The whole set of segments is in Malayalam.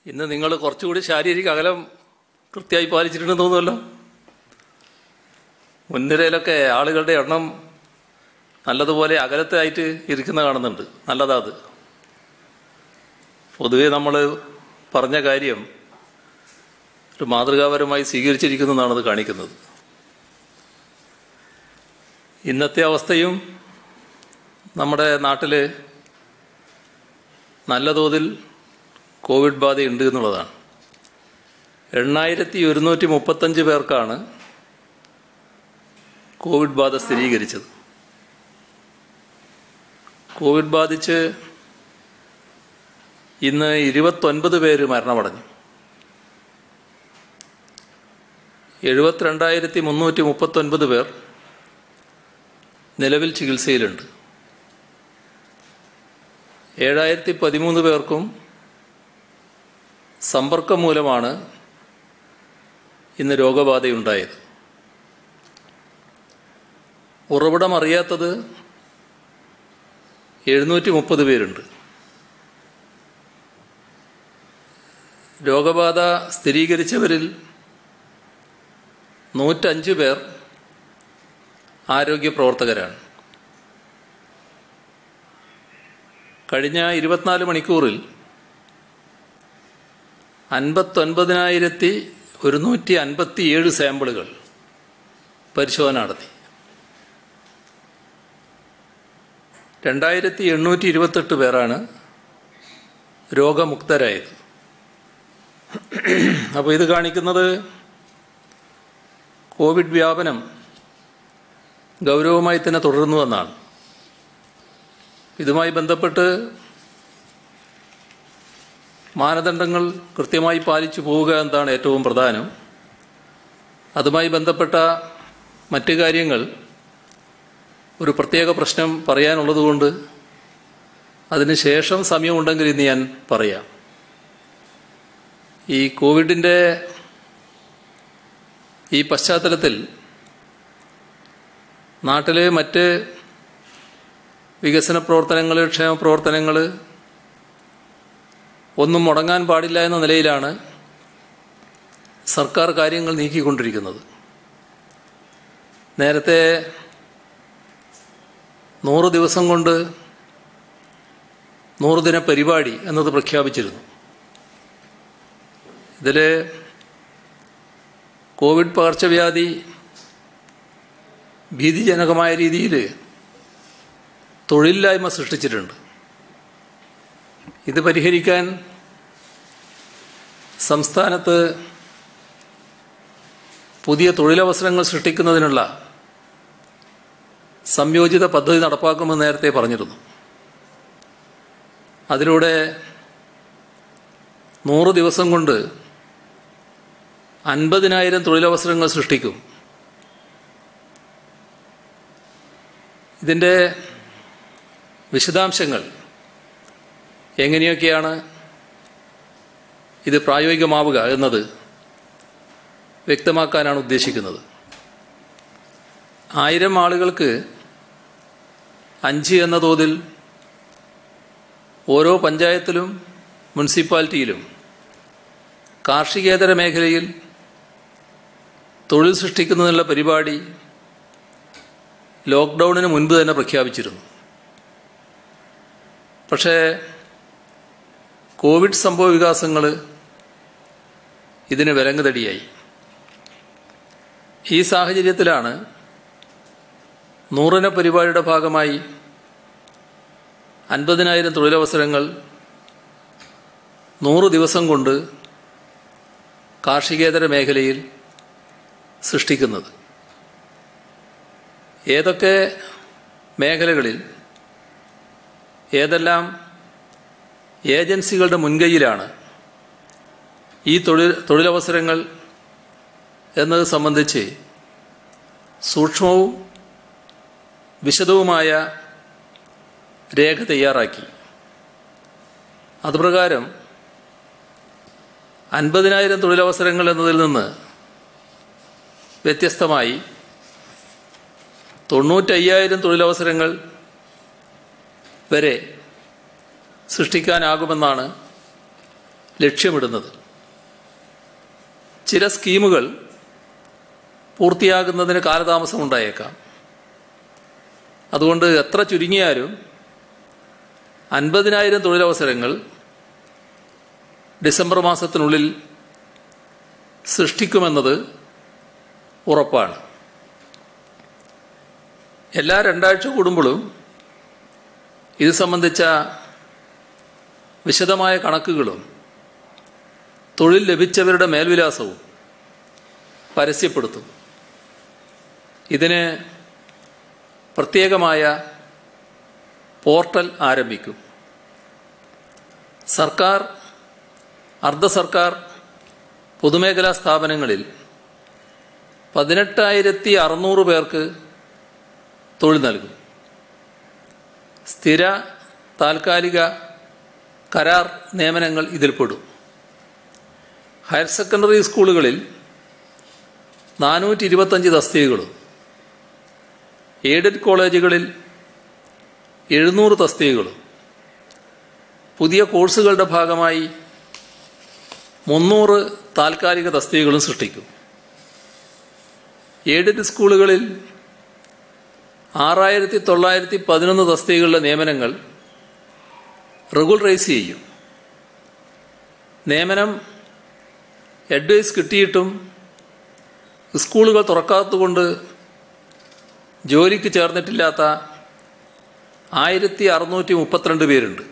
ഇന്ന് നിങ്ങൾ കുറച്ചുകൂടി ശാരീരിക അകലം കൃത്യമായി പാലിച്ചിട്ടുണ്ടെന്ന് തോന്നുമല്ലോ മുൻനിരയിലൊക്കെ ആളുകളുടെ എണ്ണം നല്ലതുപോലെ അകലത്തായിട്ട് ഇരിക്കുന്ന കാണുന്നുണ്ട് നല്ലതാ അത് പൊതുവെ നമ്മൾ പറഞ്ഞ കാര്യം ഒരു മാതൃകാപരമായി സ്വീകരിച്ചിരിക്കുന്നു എന്നാണ് അത് കാണിക്കുന്നത് ഇന്നത്തെ അവസ്ഥയും നമ്മുടെ നാട്ടിൽ നല്ല തോതിൽ കോവിഡ് ബാധയുണ്ട് എന്നുള്ളതാണ് എണ്ണായിരത്തി ഒരുന്നൂറ്റി മുപ്പത്തഞ്ച് പേർക്കാണ് കോവിഡ് ബാധ സ്ഥിരീകരിച്ചത് കോവിഡ് ബാധിച്ച് ഇന്ന് ഇരുപത്തൊൻപത് പേര് മരണമടഞ്ഞു എഴുപത്തിരണ്ടായിരത്തി മുന്നൂറ്റി മുപ്പത്തൊൻപത് പേർ നിലവിൽ ചികിത്സയിലുണ്ട് ഏഴായിരത്തി പതിമൂന്ന് പേർക്കും സമ്പർക്കം മൂലമാണ് ഇന്ന് രോഗബാധയുണ്ടായത് ഉറവിടം അറിയാത്തത് എഴുന്നൂറ്റി മുപ്പത് പേരുണ്ട് രോഗബാധ സ്ഥിരീകരിച്ചവരിൽ നൂറ്റഞ്ച് പേർ ആരോഗ്യ പ്രവർത്തകരാണ് കഴിഞ്ഞ ഇരുപത്തിനാല് മണിക്കൂറിൽ അൻപത്തൊൻപതിനായിരത്തി ഒരുന്നൂറ്റി അൻപത്തിയേഴ് സാമ്പിളുകൾ പരിശോധന നടത്തി രണ്ടായിരത്തി എണ്ണൂറ്റി ഇരുപത്തെട്ട് പേരാണ് രോഗമുക്തരായത് അപ്പോൾ ഇത് കാണിക്കുന്നത് കോവിഡ് വ്യാപനം ഗൗരവമായി തന്നെ തുടരുന്നുവെന്നാണ് ഇതുമായി ബന്ധപ്പെട്ട് മാനദണ്ഡങ്ങൾ കൃത്യമായി പാലിച്ചു പോവുക എന്നതാണ് ഏറ്റവും പ്രധാനം അതുമായി ബന്ധപ്പെട്ട മറ്റ് കാര്യങ്ങൾ ഒരു പ്രത്യേക പ്രശ്നം പറയാനുള്ളതുകൊണ്ട് അതിനുശേഷം സമയമുണ്ടെങ്കിൽ ഇന്ന് ഞാൻ പറയാം ഈ കോവിഡിൻ്റെ ഈ പശ്ചാത്തലത്തിൽ നാട്ടിലെ മറ്റ് വികസന പ്രവർത്തനങ്ങൾ ക്ഷേമ പ്രവർത്തനങ്ങൾ ഒന്നും മുടങ്ങാൻ പാടില്ല എന്ന നിലയിലാണ് സർക്കാർ കാര്യങ്ങൾ നീക്കിക്കൊണ്ടിരിക്കുന്നത് നേരത്തെ നൂറ് ദിവസം കൊണ്ട് നൂറ് ദിന പരിപാടി എന്നത് പ്രഖ്യാപിച്ചിരുന്നു ഇതിൽ കോവിഡ് പകർച്ചവ്യാധി ഭീതിജനകമായ രീതിയിൽ തൊഴിലില്ലായ്മ സൃഷ്ടിച്ചിട്ടുണ്ട് ഇത് പരിഹരിക്കാൻ സംസ്ഥാനത്ത് പുതിയ തൊഴിലവസരങ്ങൾ സൃഷ്ടിക്കുന്നതിനുള്ള സംയോജിത പദ്ധതി നടപ്പാക്കുമെന്ന് നേരത്തെ പറഞ്ഞിരുന്നു അതിലൂടെ നൂറ് ദിവസം കൊണ്ട് അൻപതിനായിരം തൊഴിലവസരങ്ങൾ സൃഷ്ടിക്കും ഇതിൻ്റെ വിശദാംശങ്ങൾ എങ്ങനെയൊക്കെയാണ് ഇത് പ്രായോഗികമാവുക എന്നത് വ്യക്തമാക്കാനാണ് ഉദ്ദേശിക്കുന്നത് ആയിരം ആളുകൾക്ക് അഞ്ച് എന്ന തോതിൽ ഓരോ പഞ്ചായത്തിലും മുനിസിപ്പാലിറ്റിയിലും കാർഷികേതര മേഖലയിൽ തൊഴിൽ സൃഷ്ടിക്കുന്നതിനുള്ള പരിപാടി ലോക്ക്ഡൗണിന് മുൻപ് തന്നെ പ്രഖ്യാപിച്ചിരുന്നു പക്ഷേ കോവിഡ് സംഭവ വികാസങ്ങൾ ഇതിന് വിലങ്ങുതടിയായി ഈ സാഹചര്യത്തിലാണ് നൂറിന പരിപാടിയുടെ ഭാഗമായി അൻപതിനായിരം തൊഴിലവസരങ്ങൾ നൂറ് ദിവസം കൊണ്ട് കാർഷികേതര മേഖലയിൽ സൃഷ്ടിക്കുന്നത് ഏതൊക്കെ മേഖലകളിൽ ഏതെല്ലാം ഏജൻസികളുടെ മുൻകൈയിലാണ് ഈ തൊഴിൽ തൊഴിലവസരങ്ങൾ എന്നത് സംബന്ധിച്ച് സൂക്ഷ്മവും വിശദവുമായ രേഖ തയ്യാറാക്കി അതുപ്രകാരം അൻപതിനായിരം തൊഴിലവസരങ്ങൾ എന്നതിൽ നിന്ന് വ്യത്യസ്തമായി തൊണ്ണൂറ്റയ്യായിരം തൊഴിലവസരങ്ങൾ വരെ സൃഷ്ടിക്കാനാകുമെന്നാണ് ലക്ഷ്യമിടുന്നത് ചില സ്കീമുകൾ പൂർത്തിയാകുന്നതിന് കാലതാമസം ഉണ്ടായേക്കാം അതുകൊണ്ട് എത്ര ചുരുങ്ങിയാലും അൻപതിനായിരം തൊഴിലവസരങ്ങൾ ഡിസംബർ മാസത്തിനുള്ളിൽ സൃഷ്ടിക്കുമെന്നത് ഉറപ്പാണ് എല്ലാ രണ്ടാഴ്ച കൂടുമ്പോഴും ഇത് സംബന്ധിച്ച വിശദമായ കണക്കുകളും തൊഴിൽ ലഭിച്ചവരുടെ മേൽവിലാസവും പരസ്യപ്പെടുത്തും ഇതിന് പ്രത്യേകമായ പോർട്ടൽ ആരംഭിക്കും സർക്കാർ അർദ്ധ സർക്കാർ പൊതുമേഖലാ സ്ഥാപനങ്ങളിൽ പതിനെട്ടായിരത്തി അറുന്നൂറ് പേർക്ക് തൊഴിൽ നൽകും സ്ഥിര താൽക്കാലിക കരാർ നിയമനങ്ങൾ ഇതിൽപ്പെടും ഹയർ സെക്കൻഡറി സ്കൂളുകളിൽ നാനൂറ്റി ഇരുപത്തഞ്ച് തസ്തികകളും എയ്ഡഡ് കോളേജുകളിൽ എഴുന്നൂറ് തസ്തികകളും പുതിയ കോഴ്സുകളുടെ ഭാഗമായി മുന്നൂറ് താൽക്കാലിക തസ്തികകളും സൃഷ്ടിക്കും എയ്ഡഡ് സ്കൂളുകളിൽ ആറായിരത്തി തൊള്ളായിരത്തി പതിനൊന്ന് തസ്തികകളുടെ നിയമനങ്ങൾ റെഗുലറൈസ് ചെയ്യും നിയമനം അഡ്വൈസ് കിട്ടിയിട്ടും സ്കൂളുകൾ തുറക്കാത്തതുകൊണ്ട് ജോലിക്ക് ചേർന്നിട്ടില്ലാത്ത ആയിരത്തി അറുന്നൂറ്റി മുപ്പത്തിരണ്ട് പേരുണ്ട്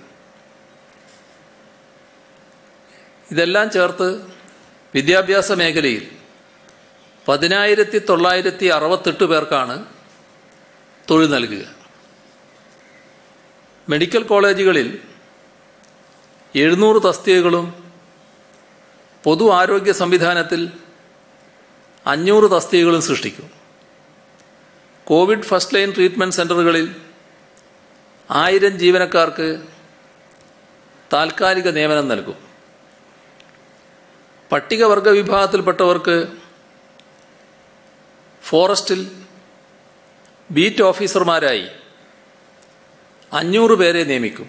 ഇതെല്ലാം ചേർത്ത് വിദ്യാഭ്യാസ മേഖലയിൽ പതിനായിരത്തി തൊള്ളായിരത്തി അറുപത്തെട്ട് പേർക്കാണ് തൊഴിൽ നൽകുക മെഡിക്കൽ കോളേജുകളിൽ എഴുന്നൂറ് തസ്തികകളും പൊതു ആരോഗ്യ സംവിധാനത്തിൽ അഞ്ഞൂറ് തസ്തികകളും സൃഷ്ടിക്കും കോവിഡ് ഫസ്റ്റ് ലൈൻ ട്രീറ്റ്മെൻറ്റ് സെൻ്ററുകളിൽ ആയിരം ജീവനക്കാർക്ക് താൽക്കാലിക നിയമനം നൽകും പട്ടികവർഗ വിഭാഗത്തിൽപ്പെട്ടവർക്ക് ഫോറസ്റ്റിൽ ബീറ്റ് ഓഫീസർമാരായി അഞ്ഞൂറ് പേരെ നിയമിക്കും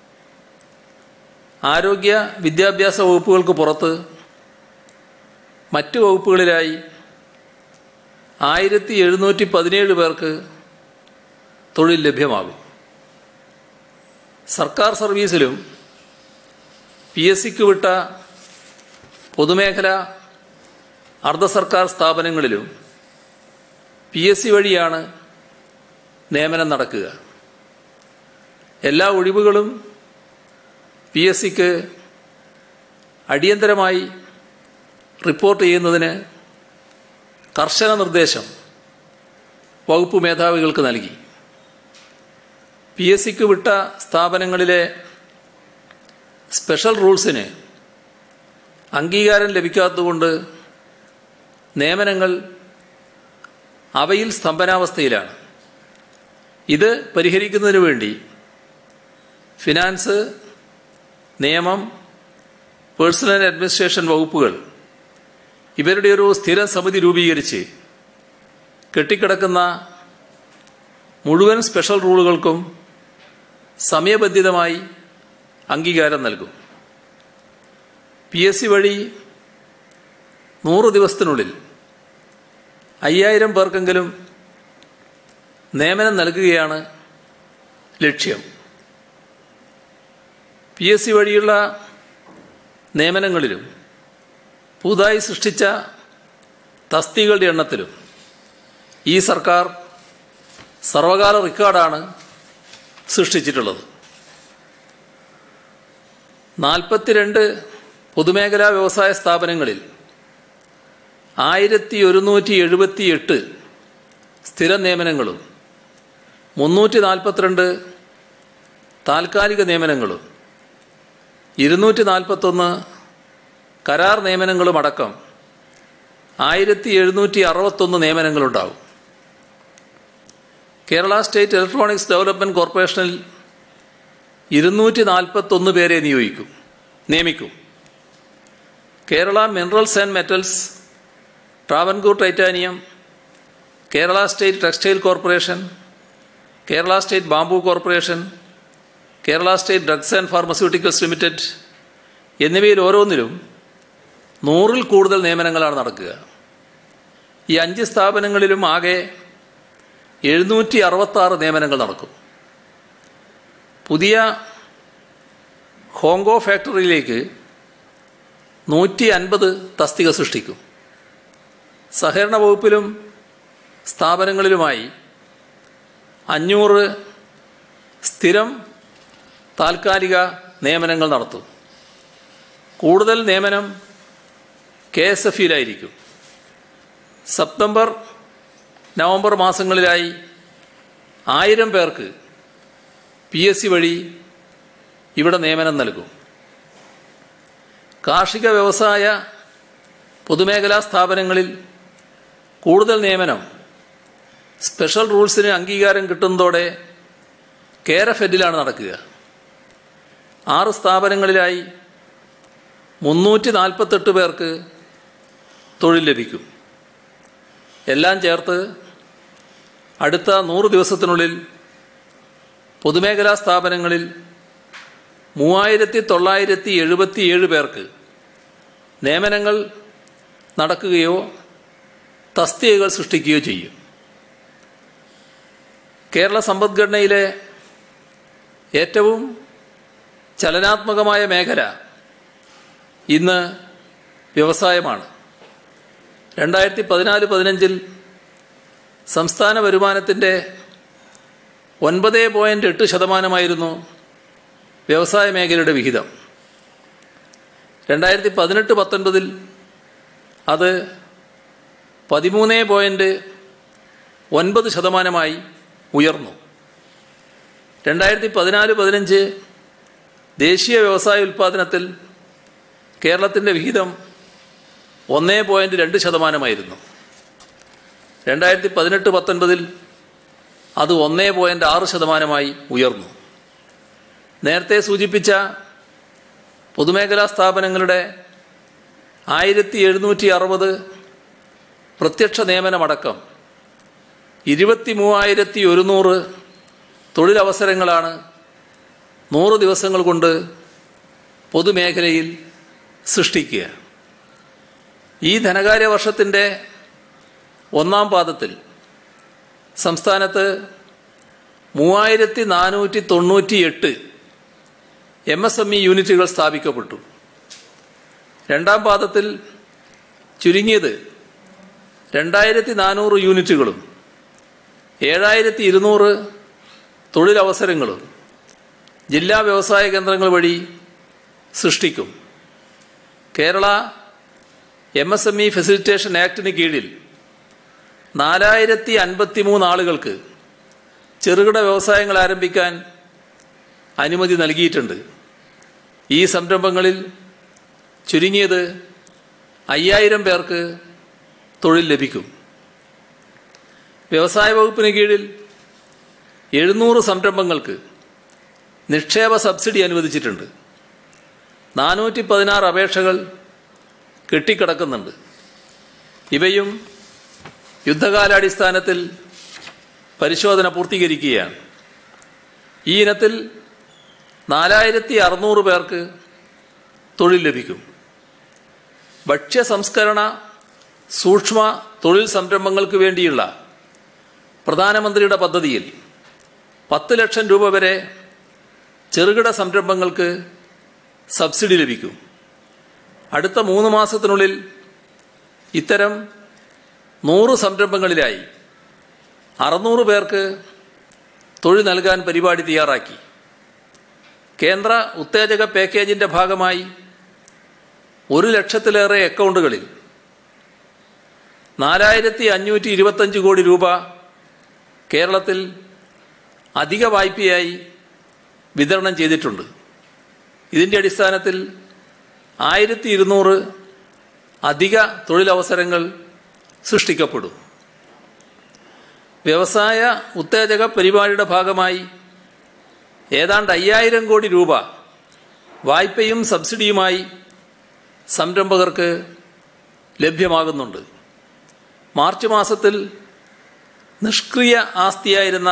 ആരോഗ്യ വിദ്യാഭ്യാസ വകുപ്പുകൾക്ക് പുറത്ത് മറ്റ് വകുപ്പുകളിലായി ആയിരത്തി എഴുന്നൂറ്റി പതിനേഴ് പേർക്ക് തൊഴിൽ ലഭ്യമാകും സർക്കാർ സർവീസിലും പി എസ് സിക്ക് വിട്ട പൊതുമേഖല അർദ്ധ സർക്കാർ സ്ഥാപനങ്ങളിലും പി എസ് സി വഴിയാണ് നിയമനം നടക്കുക എല്ലാ ഒഴിവുകളും പി എസ് സിക്ക് അടിയന്തരമായി റിപ്പോർട്ട് ചെയ്യുന്നതിന് കർശന നിർദ്ദേശം വകുപ്പ് മേധാവികൾക്ക് നൽകി പി എസ് സിക്ക് വിട്ട സ്ഥാപനങ്ങളിലെ സ്പെഷ്യൽ റൂൾസിന് അംഗീകാരം ലഭിക്കാത്തതുകൊണ്ട് നിയമനങ്ങൾ അവയിൽ സ്തംഭനാവസ്ഥയിലാണ് ഇത് പരിഹരിക്കുന്നതിന് വേണ്ടി ഫിനാൻസ് നിയമം പേഴ്സണൽ അഡ്മിനിസ്ട്രേഷൻ വകുപ്പുകൾ ഇവരുടെ ഒരു സ്ഥിര സമിതി രൂപീകരിച്ച് കെട്ടിക്കിടക്കുന്ന മുഴുവൻ സ്പെഷ്യൽ റൂളുകൾക്കും സമയബന്ധിതമായി അംഗീകാരം നൽകും പി എസ് സി വഴി നൂറ് ദിവസത്തിനുള്ളിൽ അയ്യായിരം പേർക്കെങ്കിലും നിയമനം നൽകുകയാണ് ലക്ഷ്യം പി എസ് സി വഴിയുള്ള നിയമനങ്ങളിലും പുതുതായി സൃഷ്ടിച്ച തസ്തികളുടെ എണ്ണത്തിലും ഈ സർക്കാർ സർവകാല റെക്കോർഡാണ് സൃഷ്ടിച്ചിട്ടുള്ളത് നാൽപ്പത്തിരണ്ട് പൊതുമേഖലാ വ്യവസായ സ്ഥാപനങ്ങളിൽ ആയിരത്തി ഒരുന്നൂറ്റി എഴുപത്തി എട്ട് സ്ഥിര നിയമനങ്ങളും മുന്നൂറ്റി നാൽപ്പത്തിരണ്ട് താൽക്കാലിക നിയമനങ്ങളും ഇരുന്നൂറ്റി നാൽപ്പത്തൊന്ന് കരാർ നിയമനങ്ങളും അടക്കം ആയിരത്തി എഴുന്നൂറ്റി അറുപത്തൊന്ന് നിയമനങ്ങളുണ്ടാവും കേരള സ്റ്റേറ്റ് ഇലക്ട്രോണിക്സ് ഡെവലപ്മെൻറ്റ് കോർപ്പറേഷനിൽ ഇരുന്നൂറ്റി നാൽപ്പത്തൊന്ന് പേരെ നിയോഗിക്കും നിയമിക്കും Kerala minerals and metals Travancore titanium Kerala state textile corporation Kerala state bamboo corporation Kerala state drugs and pharmaceuticals limited എന്നിവയിൽ ഓരോന്നിലും നൂറിൽ കൂടുതൽ നിയമനങ്ങളാണ് നടക്കുക ഈ അഞ്ച് സ്ഥാപനങ്ങളിലും ആകെ എഴുന്നൂറ്റി അറുപത്താറ് നിയമനങ്ങൾ നടക്കും പുതിയ ഹോങ്കോ ഫാക്ടറിയിലേക്ക് നൂറ്റി അൻപത് തസ്തിക സൃഷ്ടിക്കും സഹകരണ വകുപ്പിലും സ്ഥാപനങ്ങളിലുമായി അഞ്ഞൂറ് സ്ഥിരം താൽക്കാലിക നിയമനങ്ങൾ നടത്തും കൂടുതൽ നിയമനം കെ എസ് എഫ് ഇയിലായിരിക്കും സെപ്റ്റംബർ നവംബർ മാസങ്ങളിലായി ആയിരം പേർക്ക് പി എസ് സി വഴി ഇവിടെ നിയമനം നൽകും കാർഷിക വ്യവസായ പൊതുമേഖലാ സ്ഥാപനങ്ങളിൽ കൂടുതൽ നിയമനം സ്പെഷ്യൽ റൂൾസിന് അംഗീകാരം കിട്ടുന്നതോടെ കെയർ എഫ് എഡിലാണ് നടക്കുക ആറ് സ്ഥാപനങ്ങളിലായി മുന്നൂറ്റി നാൽപ്പത്തെട്ട് പേർക്ക് തൊഴിൽ ലഭിക്കും എല്ലാം ചേർത്ത് അടുത്ത നൂറ് ദിവസത്തിനുള്ളിൽ പൊതുമേഖലാ സ്ഥാപനങ്ങളിൽ മൂവായിരത്തി തൊള്ളായിരത്തി എഴുപത്തിയേഴ് പേർക്ക് നിയമനങ്ങൾ നടക്കുകയോ തസ്തികകൾ സൃഷ്ടിക്കുകയോ ചെയ്യും കേരള സമ്പദ്ഘടനയിലെ ഏറ്റവും ചലനാത്മകമായ മേഖല ഇന്ന് വ്യവസായമാണ് രണ്ടായിരത്തി പതിനാല് പതിനഞ്ചിൽ സംസ്ഥാന വരുമാനത്തിൻ്റെ ഒൻപത് പോയിൻ്റ് എട്ട് ശതമാനമായിരുന്നു വ്യവസായ മേഖലയുടെ വിഹിതം രണ്ടായിരത്തി പതിനെട്ട് പത്തൊൻപതിൽ അത് പതിമൂന്ന് പോയിൻ്റ് ഒൻപത് ശതമാനമായി ഉയർന്നു രണ്ടായിരത്തി പതിനാല് പതിനഞ്ച് ദേശീയ വ്യവസായ ഉൽപ്പാദനത്തിൽ കേരളത്തിൻ്റെ വിഹിതം ഒന്നേ പോയിൻറ്റ് രണ്ട് ശതമാനമായിരുന്നു രണ്ടായിരത്തി പതിനെട്ട് പത്തൊൻപതിൽ അത് ഒന്നേ പോയിൻറ്റ് ആറ് ശതമാനമായി ഉയർന്നു നേരത്തെ സൂചിപ്പിച്ച പൊതുമേഖലാ സ്ഥാപനങ്ങളുടെ ആയിരത്തി എഴുന്നൂറ്റി അറുപത് പ്രത്യക്ഷ നിയമനമടക്കം ഇരുപത്തി മൂവായിരത്തി ഒരുന്നൂറ് തൊഴിലവസരങ്ങളാണ് നൂറ് ദിവസങ്ങൾ കൊണ്ട് പൊതുമേഖലയിൽ സൃഷ്ടിക്കുക ഈ ധനകാര്യ വർഷത്തിൻ്റെ ഒന്നാം പാദത്തിൽ സംസ്ഥാനത്ത് മൂവായിരത്തി നാനൂറ്റി തൊണ്ണൂറ്റി എട്ട് എം എസ് എം ഇ യൂണിറ്റുകൾ സ്ഥാപിക്കപ്പെട്ടു രണ്ടാം പാദത്തിൽ ചുരുങ്ങിയത് രണ്ടായിരത്തി നാനൂറ് യൂണിറ്റുകളും ഏഴായിരത്തി ഇരുന്നൂറ് തൊഴിലവസരങ്ങളും ജില്ലാ വ്യവസായ കേന്ദ്രങ്ങൾ വഴി സൃഷ്ടിക്കും Kerala M S M E facilitation ആക്ടിന് കീഴിൽ നാലായിരത്തി അൻപത്തി മൂന്ന് ആളുകൾക്ക് ചെറുകിട വ്യവസായങ്ങൾ ആരംഭിക്കാൻ അനുമതി നൽകിയിട്ടുണ്ട് ഈ സംരംഭങ്ങളിൽ ചുരുങ്ങിയത് അയ്യായിരം പേർക്ക് തൊഴിൽ ലഭിക്കും വ്യവസായ വകുപ്പിന് കീഴിൽ എഴുന്നൂറ് സംരംഭങ്ങൾക്ക് നിക്ഷേപ സബ്സിഡി അനുവദിച്ചിട്ടുണ്ട് നാനൂറ്റി പതിനാറ് അപേക്ഷകൾ കെട്ടിക്കിടക്കുന്നുണ്ട് ഇവയും യുദ്ധകാലാടിസ്ഥാനത്തിൽ പരിശോധന പൂർത്തീകരിക്കുകയാണ് ഈ ഇനത്തിൽ നാലായിരത്തി അറുന്നൂറ് പേർക്ക് തൊഴിൽ ലഭിക്കും ഭക്ഷ്യ സംസ്കരണ സൂക്ഷ്മ തൊഴിൽ സംരംഭങ്ങൾക്ക് വേണ്ടിയുള്ള പ്രധാനമന്ത്രിയുടെ പദ്ധതിയിൽ പത്ത് ലക്ഷം രൂപ വരെ ചെറുകിട സംരംഭങ്ങൾക്ക് സബ്സിഡി ലഭിക്കും അടുത്ത മൂന്ന് മാസത്തിനുള്ളിൽ ഇത്തരം നൂറ് സംരംഭങ്ങളിലായി അറുന്നൂറ് പേർക്ക് തൊഴിൽ നൽകാൻ പരിപാടി തയ്യാറാക്കി കേന്ദ്ര ഉത്തേജക പാക്കേജിന്റെ ഭാഗമായി ഒരു ലക്ഷത്തിലേറെ അക്കൗണ്ടുകളിൽ നാലായിരത്തി അഞ്ഞൂറ്റി ഇരുപത്തഞ്ച് കോടി രൂപ കേരളത്തിൽ അധിക വായ്പയായി വിതരണം ചെയ്തിട്ടുണ്ട് ഇതിൻ്റെ അടിസ്ഥാനത്തിൽ ആയിരത്തി ഇരുന്നൂറ് അധിക തൊഴിലവസരങ്ങൾ സൃഷ്ടിക്കപ്പെടും വ്യവസായ ഉത്തേജക പരിപാടിയുടെ ഭാഗമായി ഏതാണ്ട് അയ്യായിരം കോടി രൂപ വായ്പയും സബ്സിഡിയുമായി സംരംഭകർക്ക് ലഭ്യമാകുന്നുണ്ട് മാർച്ച് മാസത്തിൽ നിഷ്ക്രിയ ആസ്തിയായിരുന്ന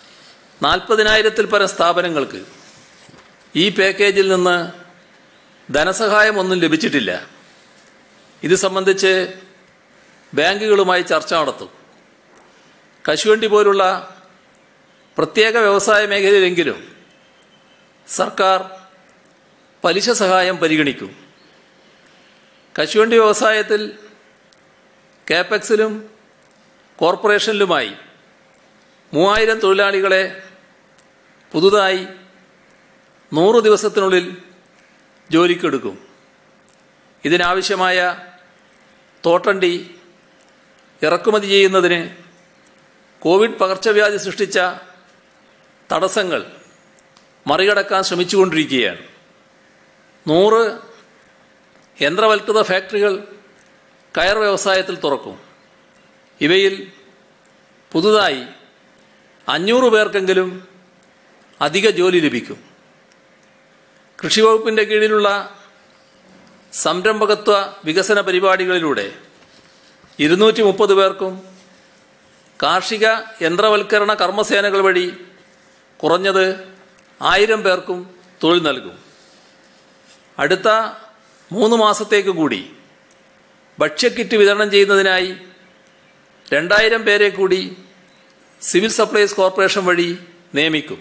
നാൽപ്പതിനായിരത്തിൽ പരം സ്ഥാപനങ്ങൾക്ക് ഈ പാക്കേജിൽ നിന്ന് ധനസഹായം ഒന്നും ലഭിച്ചിട്ടില്ല ഇത് സംബന്ധിച്ച് ബാങ്കുകളുമായി ചർച്ച നടത്തും കശുവണ്ടി പോലുള്ള പ്രത്യേക വ്യവസായ മേഖലയിലെങ്കിലും സർക്കാർ പലിശ സഹായം പരിഗണിക്കും കശുവണ്ടി വ്യവസായത്തിൽ കാപെക്സിലും കോർപ്പറേഷനിലുമായി മൂവായിരം തൊഴിലാളികളെ പുതുതായി നൂറ് ദിവസത്തിനുള്ളിൽ ജോലിക്കെടുക്കും ഇതിനാവശ്യമായ തോട്ടണ്ടി ഇറക്കുമതി ചെയ്യുന്നതിന് കോവിഡ് പകർച്ചവ്യാധി സൃഷ്ടിച്ച തടസ്സങ്ങൾ മറികടക്കാൻ ശ്രമിച്ചുകൊണ്ടിരിക്കുകയാണ് നൂറ് യന്ത്രവൽകൃത ഫാക്ടറികൾ കയർ വ്യവസായത്തിൽ തുറക്കും ഇവയിൽ പുതുതായി അഞ്ഞൂറ് പേർക്കെങ്കിലും അധിക ജോലി ലഭിക്കും കൃഷിവകുപ്പിൻ്റെ കീഴിലുള്ള സംരംഭകത്വ വികസന പരിപാടികളിലൂടെ ഇരുന്നൂറ്റി മുപ്പത് പേർക്കും കാർഷിക യന്ത്രവൽക്കരണ കർമ്മസേനകൾ വഴി കുറഞ്ഞത് ആയിരം പേർക്കും തൊഴിൽ നൽകും അടുത്ത മൂന്ന് മാസത്തേക്ക് കൂടി ഭക്ഷ്യക്കിറ്റ് വിതരണം ചെയ്യുന്നതിനായി രണ്ടായിരം പേരെ കൂടി സിവിൽ സപ്ലൈസ് കോർപ്പറേഷൻ വഴി നിയമിക്കും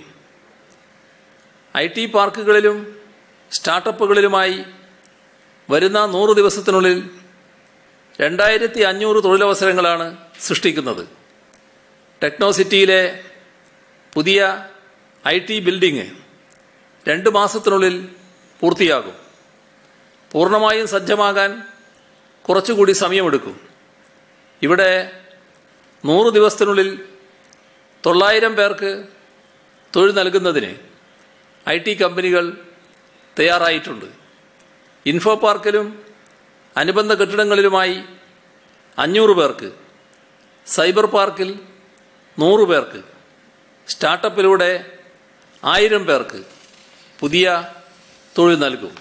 ഐ ടി പാർക്കുകളിലും സ്റ്റാർട്ടപ്പുകളിലുമായി വരുന്ന നൂറ് ദിവസത്തിനുള്ളിൽ രണ്ടായിരത്തി അഞ്ഞൂറ് തൊഴിലവസരങ്ങളാണ് സൃഷ്ടിക്കുന്നത് ടെക്നോസിറ്റിയിലെ പുതിയ ഐ ടി ബിൽഡിംഗ് രണ്ട് മാസത്തിനുള്ളിൽ പൂർത്തിയാകും പൂർണ്ണമായും സജ്ജമാകാൻ കുറച്ചുകൂടി സമയമെടുക്കും ഇവിടെ നൂറ് ദിവസത്തിനുള്ളിൽ തൊള്ളായിരം പേർക്ക് തൊഴിൽ നൽകുന്നതിന് ഐ ടി കമ്പനികൾ തയ്യാറായിട്ടുണ്ട് ഇൻഫോ പാർക്കിലും അനുബന്ധ കെട്ടിടങ്ങളിലുമായി അഞ്ഞൂറ് പേർക്ക് സൈബർ പാർക്കിൽ നൂറ് പേർക്ക് സ്റ്റാർട്ടപ്പിലൂടെ ആയിരം പേർക്ക് പുതിയ തൊഴിൽ നൽകും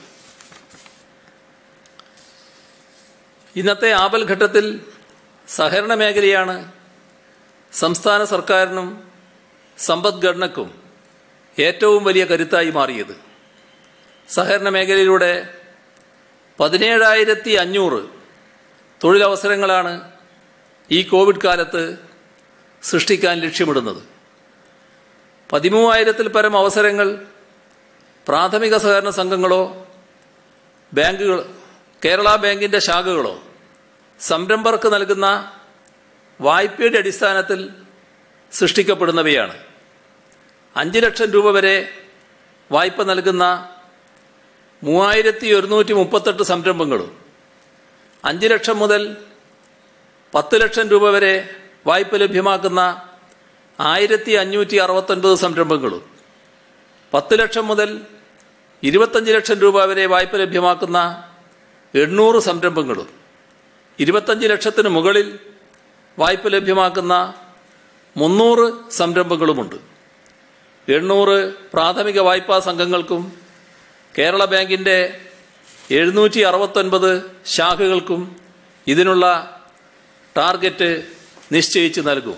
ഇന്നത്തെ ആപൽഘട്ടത്തിൽ സഹകരണ മേഖലയാണ് സംസ്ഥാന സർക്കാരിനും സമ്പദ്ഘടനക്കും ഏറ്റവും വലിയ കരുത്തായി മാറിയത് സഹകരണ മേഖലയിലൂടെ പതിനേഴായിരത്തി അഞ്ഞൂറ് തൊഴിലവസരങ്ങളാണ് ഈ കോവിഡ് കാലത്ത് സൃഷ്ടിക്കാൻ ലക്ഷ്യമിടുന്നത് പതിമൂവായിരത്തിൽ പരം അവസരങ്ങൾ പ്രാഥമിക സഹകരണ സംഘങ്ങളോ ബാങ്കുകൾ കേരള ബാങ്കിൻ്റെ ശാഖകളോ സംരംഭർക്ക് നൽകുന്ന വായ്പയുടെ അടിസ്ഥാനത്തിൽ സൃഷ്ടിക്കപ്പെടുന്നവയാണ് അഞ്ച് ലക്ഷം രൂപ വരെ വായ്പ നൽകുന്ന മൂവായിരത്തി ഒരുന്നൂറ്റി മുപ്പത്തെട്ട് സംരംഭങ്ങളും അഞ്ച് ലക്ഷം മുതൽ പത്ത് ലക്ഷം രൂപ വരെ വായ്പ ലഭ്യമാക്കുന്ന ആയിരത്തി അഞ്ഞൂറ്റി അറുപത്തൊൻപത് സംരംഭങ്ങളും പത്ത് ലക്ഷം മുതൽ ഇരുപത്തഞ്ച് ലക്ഷം രൂപ വരെ വായ്പ ലഭ്യമാക്കുന്ന എണ്ണൂറ് സംരംഭങ്ങളും ഇരുപത്തഞ്ച് ലക്ഷത്തിന് മുകളിൽ വായ്പ ലഭ്യമാക്കുന്ന മുന്നൂറ് സംരംഭങ്ങളുമുണ്ട് എണ്ണൂറ് പ്രാഥമിക വായ്പാ സംഘങ്ങൾക്കും കേരള ബാങ്കിൻ്റെ എഴുന്നൂറ്റി അറുപത്തൊൻപത് ശാഖകൾക്കും ഇതിനുള്ള ടാർഗറ്റ് നിശ്ചയിച്ച് നൽകും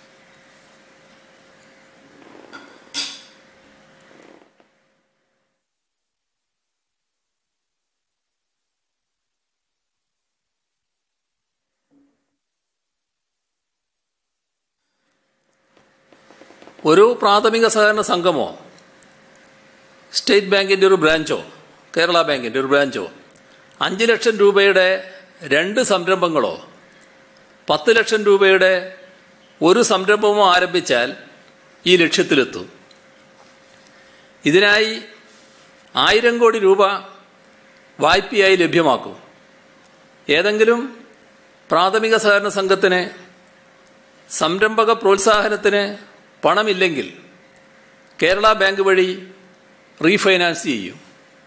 ഒരു പ്രാഥമിക സഹകരണ സംഘമോ സ്റ്റേറ്റ് ബാങ്കിൻ്റെ ഒരു ബ്രാഞ്ചോ കേരള ബാങ്കിൻ്റെ ഒരു ബ്രാഞ്ചോ അഞ്ച് ലക്ഷം രൂപയുടെ രണ്ട് സംരംഭങ്ങളോ പത്ത് ലക്ഷം രൂപയുടെ ഒരു സംരംഭമോ ആരംഭിച്ചാൽ ഈ ലക്ഷ്യത്തിലെത്തും ഇതിനായി ആയിരം കോടി രൂപ വായ്പയായി ലഭ്യമാക്കും ഏതെങ്കിലും പ്രാഥമിക സഹകരണ സംഘത്തിന് സംരംഭക പ്രോത്സാഹനത്തിന് പണമില്ലെങ്കിൽ കേരള ബാങ്ക് വഴി റീഫൈനാൻസ് ചെയ്യും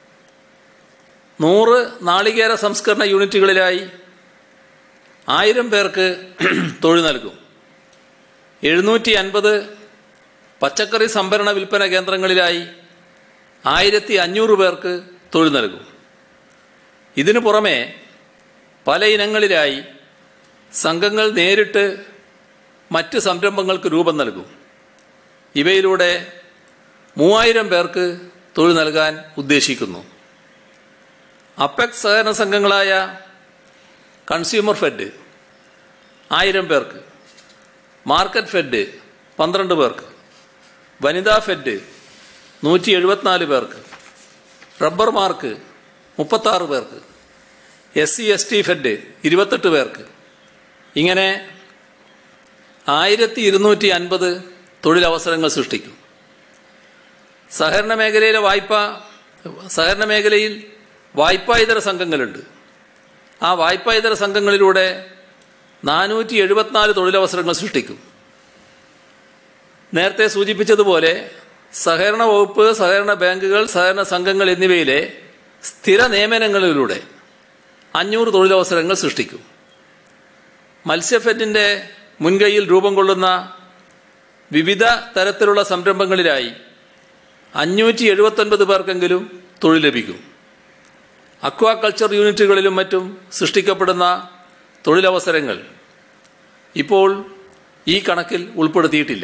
നൂറ് നാളികേര സംസ്കരണ യൂണിറ്റുകളിലായി ആയിരം പേർക്ക് തൊഴിൽ നൽകും എഴുന്നൂറ്റി അൻപത് പച്ചക്കറി സംഭരണ വിൽപ്പന കേന്ദ്രങ്ങളിലായി ആയിരത്തി അഞ്ഞൂറ് പേർക്ക് തൊഴിൽ നൽകും ഇതിനു പുറമെ പല ഇനങ്ങളിലായി സംഘങ്ങൾ നേരിട്ട് മറ്റ് സംരംഭങ്ങൾക്ക് രൂപം നൽകും ഇവയിലൂടെ മൂവായിരം പേർക്ക് തൊഴിൽ നൽകാൻ ഉദ്ദേശിക്കുന്നു അപ്പെക്സ് സഹകരണ സംഘങ്ങളായ കൺസ്യൂമർ ഫെഡ് ആയിരം പേർക്ക് മാർക്കറ്റ് ഫെഡ് പന്ത്രണ്ട് പേർക്ക് വനിതാ ഫെഡ് നൂറ്റി എഴുപത്തിനാല് പേർക്ക് റബ്ബർ മാർക്ക് മുപ്പത്താറ് പേർക്ക് S C S T fed ഇരുപത്തെട്ട് പേർക്ക് ഇങ്ങനെ ആയിരത്തി ഇരുന്നൂറ്റി അൻപത് തൊഴിലവസരങ്ങൾ സൃഷ്ടിക്കും സഹകരണ മേഖലയിലെ വായ്പ സഹകരണ മേഖലയിൽ വായ്പാ ഇതര സംഘങ്ങളുണ്ട് ആ വായ്പാ ഇതര സംഘങ്ങളിലൂടെ നാനൂറ്റി എഴുപത്തിനാല് തൊഴിലവസരങ്ങൾ സൃഷ്ടിക്കും നേരത്തെ സൂചിപ്പിച്ചതുപോലെ സഹകരണ വകുപ്പ് സഹകരണ ബാങ്കുകൾ സഹകരണ സംഘങ്ങൾ എന്നിവയിലെ സ്ഥിര നിയമനങ്ങളിലൂടെ അഞ്ഞൂറ് തൊഴിലവസരങ്ങൾ സൃഷ്ടിക്കും മത്സ്യഫെഡിന്റെ മുൻകൈയിൽ രൂപം കൊള്ളുന്ന വിവിധ തരത്തിലുള്ള സംരംഭങ്ങളിലായി അഞ്ഞൂറ്റി എഴുപത്തൊൻപത് പേർക്കെങ്കിലും തൊഴിൽ ലഭിക്കും അക്വാകൾച്ചർ യൂണിറ്റുകളിലും മറ്റും സൃഷ്ടിക്കപ്പെടുന്ന തൊഴിലവസരങ്ങൾ ഇപ്പോൾ ഈ കണക്കിൽ ഉൾപ്പെടുത്തിയിട്ടില്ല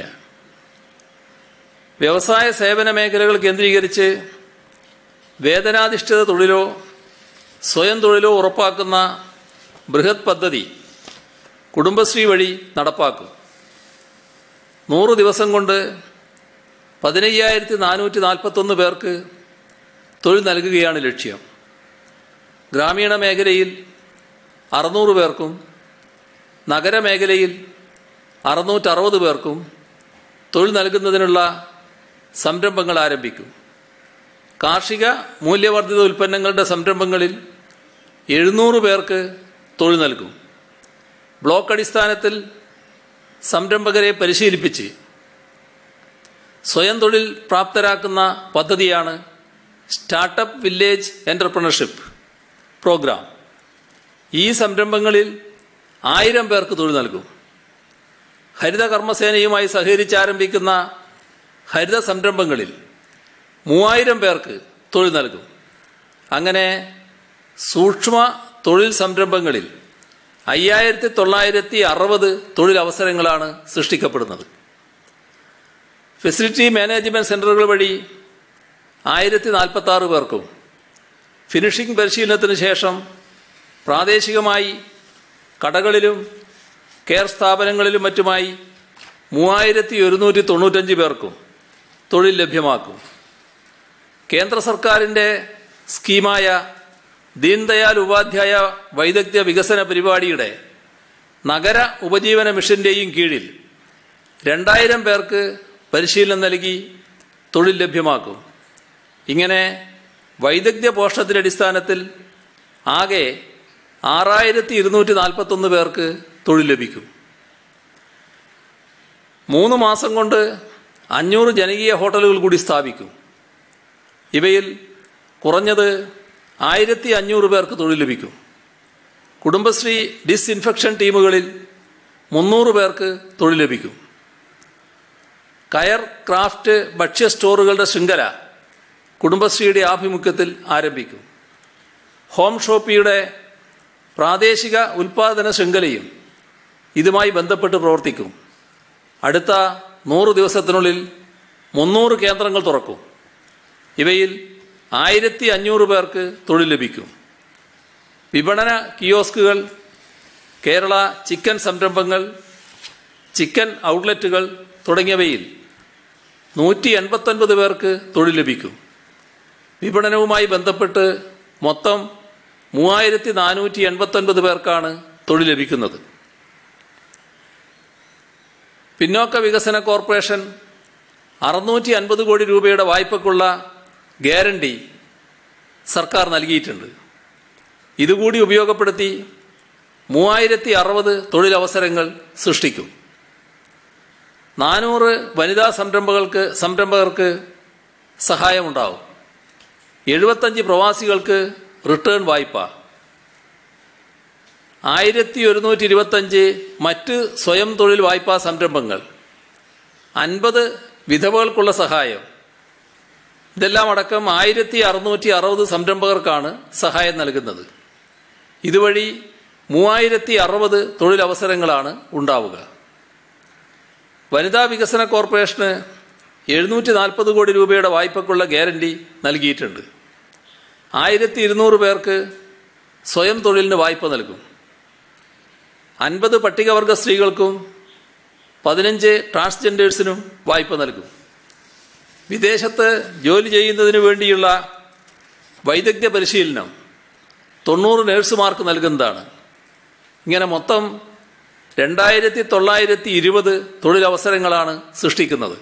വ്യവസായ സേവന മേഖലകൾ കേന്ദ്രീകരിച്ച് വേതനാധിഷ്ഠിത തൊഴിലോ സ്വയം തൊഴിലോ ഉറപ്പാക്കുന്ന ബൃഹത് പദ്ധതി കുടുംബശ്രീ വഴി നടപ്പാക്കും നൂറ് ദിവസം കൊണ്ട് പതിനയ്യായിരത്തി നാനൂറ്റി നാൽപ്പത്തൊന്ന് പേർക്ക് തൊഴിൽ നൽകുകയാണ് ലക്ഷ്യം ഗ്രാമീണ മേഖലയിൽ അറുന്നൂറ് പേർക്കും നഗരമേഖലയിൽ അറുന്നൂറ്ററുപത് പേർക്കും തൊഴിൽ നൽകുന്നതിനുള്ള സംരംഭങ്ങൾ ആരംഭിക്കും കാർഷിക മൂല്യവർദ്ധിത ഉൽപ്പന്നങ്ങളുടെ സംരംഭങ്ങളിൽ എഴുന്നൂറ് പേർക്ക് തൊഴിൽ നൽകും ബ്ലോക്ക് അടിസ്ഥാനത്തിൽ സംരംഭകരെ പരിശീലിപ്പിച്ച് സ്വയം തൊഴിൽ പ്രാപ്തരാക്കുന്ന പദ്ധതിയാണ് സ്റ്റാർട്ടപ്പ് വില്ലേജ് എന്റർപ്രണർഷിപ്പ് പ്രോഗ്രാം ഈ സംരംഭങ്ങളിൽ ആയിരം പേർക്ക് തൊഴിൽ നൽകും ഹരിത കർമ്മസേനയുമായി സഹകരിച്ച് ആരംഭിക്കുന്ന ഹരിത സംരംഭങ്ങളിൽ മൂവായിരം പേർക്ക് തൊഴിൽ നൽകും അങ്ങനെ സൂക്ഷ്മ തൊഴിൽ സംരംഭങ്ങളിൽ അയ്യായിരത്തി തൊള്ളായിരത്തി അറുപത് തൊഴിലവസരങ്ങളാണ് സൃഷ്ടിക്കപ്പെടുന്നത് ഫെസിലിറ്റി മാനേജ്മെന്റ് സെന്ററുകൾ വഴി ആയിരത്തി നാൽപ്പത്തി ആറ് പേർക്കും ഫിനിഷിംഗ് പരിശീലനത്തിന് ശേഷം പ്രാദേശികമായി കടകളിലും കെയർ സ്ഥാപനങ്ങളിലും മറ്റുമായി മൂവായിരത്തി ഒരുന്നൂറ്റി തൊണ്ണൂറ്റഞ്ച് പേർക്കും തൊഴിൽ ലഭ്യമാക്കും കേന്ദ്ര സർക്കാരിൻ്റെ സ്കീമായ ദീൻദയാൽ ഉപാധ്യായ വൈദഗ്ധ്യ വികസന പരിപാടിയുടെ നഗര ഉപജീവന മിഷന്റെയും കീഴിൽ രണ്ടായിരം പേർക്ക് പരിശീലനം നൽകി തൊഴിൽ ലഭ്യമാക്കും ഇങ്ങനെ വൈദഗ്ധ്യ പോഷണത്തിന്റെ അടിസ്ഥാനത്തിൽ ആകെ ആറായിരത്തി ഇരുന്നൂറ്റി നാൽപ്പത്തൊന്ന് പേർക്ക് തൊഴിൽ ലഭിക്കും മൂന്ന് മാസം കൊണ്ട് അഞ്ഞൂറ് ജനകീയ ഹോട്ടലുകൾ കൂടി സ്ഥാപിക്കും ഇവയിൽ കുറഞ്ഞത് ആയിരത്തി അഞ്ഞൂറ് പേർക്ക് തൊഴിൽ ലഭിക്കും കുടുംബശ്രീ ഡിസ്ഇൻഫെക്ഷൻ ടീമുകളിൽ മുന്നൂറ് പേർക്ക് തൊഴിൽ ലഭിക്കും കയർ ക്രാഫ്റ്റ് ഭക്ഷ്യ സ്റ്റോറുകളുടെ ശൃംഖല കുടുംബശ്രീയുടെ ആഭിമുഖ്യത്തിൽ ആരംഭിക്കും ഹോം ഷോപ്പിയുടെ പ്രാദേശിക ഉൽപാദന ശൃംഖലയും ഇതുമായി ബന്ധപ്പെട്ട് പ്രവർത്തിക്കും അടുത്ത നൂറ് ദിവസത്തിനുള്ളിൽ മുന്നൂറ് കേന്ദ്രങ്ങൾ തുറക്കും ഇവയിൽ ആയിരത്തി അഞ്ഞൂറ് പേർക്ക് തൊഴിൽ ലഭിക്കും വിപണന കിയോസ്കുകൾ കേരള ചിക്കൻ സംരംഭങ്ങൾ ചിക്കൻ ഔട്ട്ലെറ്റുകൾ തുടങ്ങിയവയിൽ നൂറ്റി എൺപത്തൊൻപത് പേർക്ക് തൊഴിൽ ലഭിക്കും വിപണനവുമായി ബന്ധപ്പെട്ട് മൊത്തം മൂവായിരത്തി നാനൂറ്റി എൺപത്തൊൻപത് പേർക്കാണ് തൊഴിൽ ലഭിക്കുന്നത് പിന്നോക്ക വികസന കോർപ്പറേഷൻ അറുന്നൂറ്റി അൻപത് കോടി രൂപയുടെ വായ്പക്കുള്ള ഗ്യാരണ്ടി സർക്കാർ നൽകിയിട്ടുണ്ട് ഇതുകൂടി ഉപയോഗപ്പെടുത്തി മൂവായിരത്തി അറുപത് തൊഴിലവസരങ്ങൾ സൃഷ്ടിക്കും നാനൂറ് വനിതാ സംരംഭകർക്ക് സംരംഭകർക്ക് സഹായമുണ്ടാവും എഴുപത്തഞ്ച് പ്രവാസികൾക്ക് റിട്ടേൺ വായ്പ ആയിരത്തി ഒരുന്നൂറ്റി ഇരുപത്തഞ്ച് മറ്റ് സ്വയം തൊഴിൽ വായ്പാ സംരംഭങ്ങൾ അൻപത് വിധവകൾക്കുള്ള സഹായം ഇതെല്ലാം അടക്കം ആയിരത്തി അറുന്നൂറ്റി അറുപത് സംരംഭകർക്കാണ് സഹായം നൽകുന്നത് ഇതുവഴി മൂവായിരത്തി അറുപത് തൊഴിലവസരങ്ങളാണ് ഉണ്ടാവുക വനിതാ വികസന കോർപ്പറേഷന് എഴുന്നൂറ്റി നാൽപ്പത് കോടി രൂപയുടെ വായ്പക്കുള്ള ഗ്യാരണ്ടി നൽകിയിട്ടുണ്ട് ആയിരത്തി ഇരുന്നൂറ് പേർക്ക് സ്വയം തൊഴിലിന് വായ്പ നൽകും അൻപത് പട്ടികവർഗ സ്ത്രീകൾക്കും പതിനഞ്ച് ട്രാൻസ്ജെൻഡേഴ്സിനും വായ്പ നൽകും വിദേശത്ത് ജോലി ചെയ്യുന്നതിന് വേണ്ടിയുള്ള വൈദഗ്ധ്യ പരിശീലനം തൊണ്ണൂറ് നഴ്സുമാർക്ക് നൽകുന്നതാണ് ഇങ്ങനെ മൊത്തം രണ്ടായിരത്തി തൊള്ളായിരത്തി ഇരുപത് തൊഴിലവസരങ്ങളാണ് സൃഷ്ടിക്കുന്നത്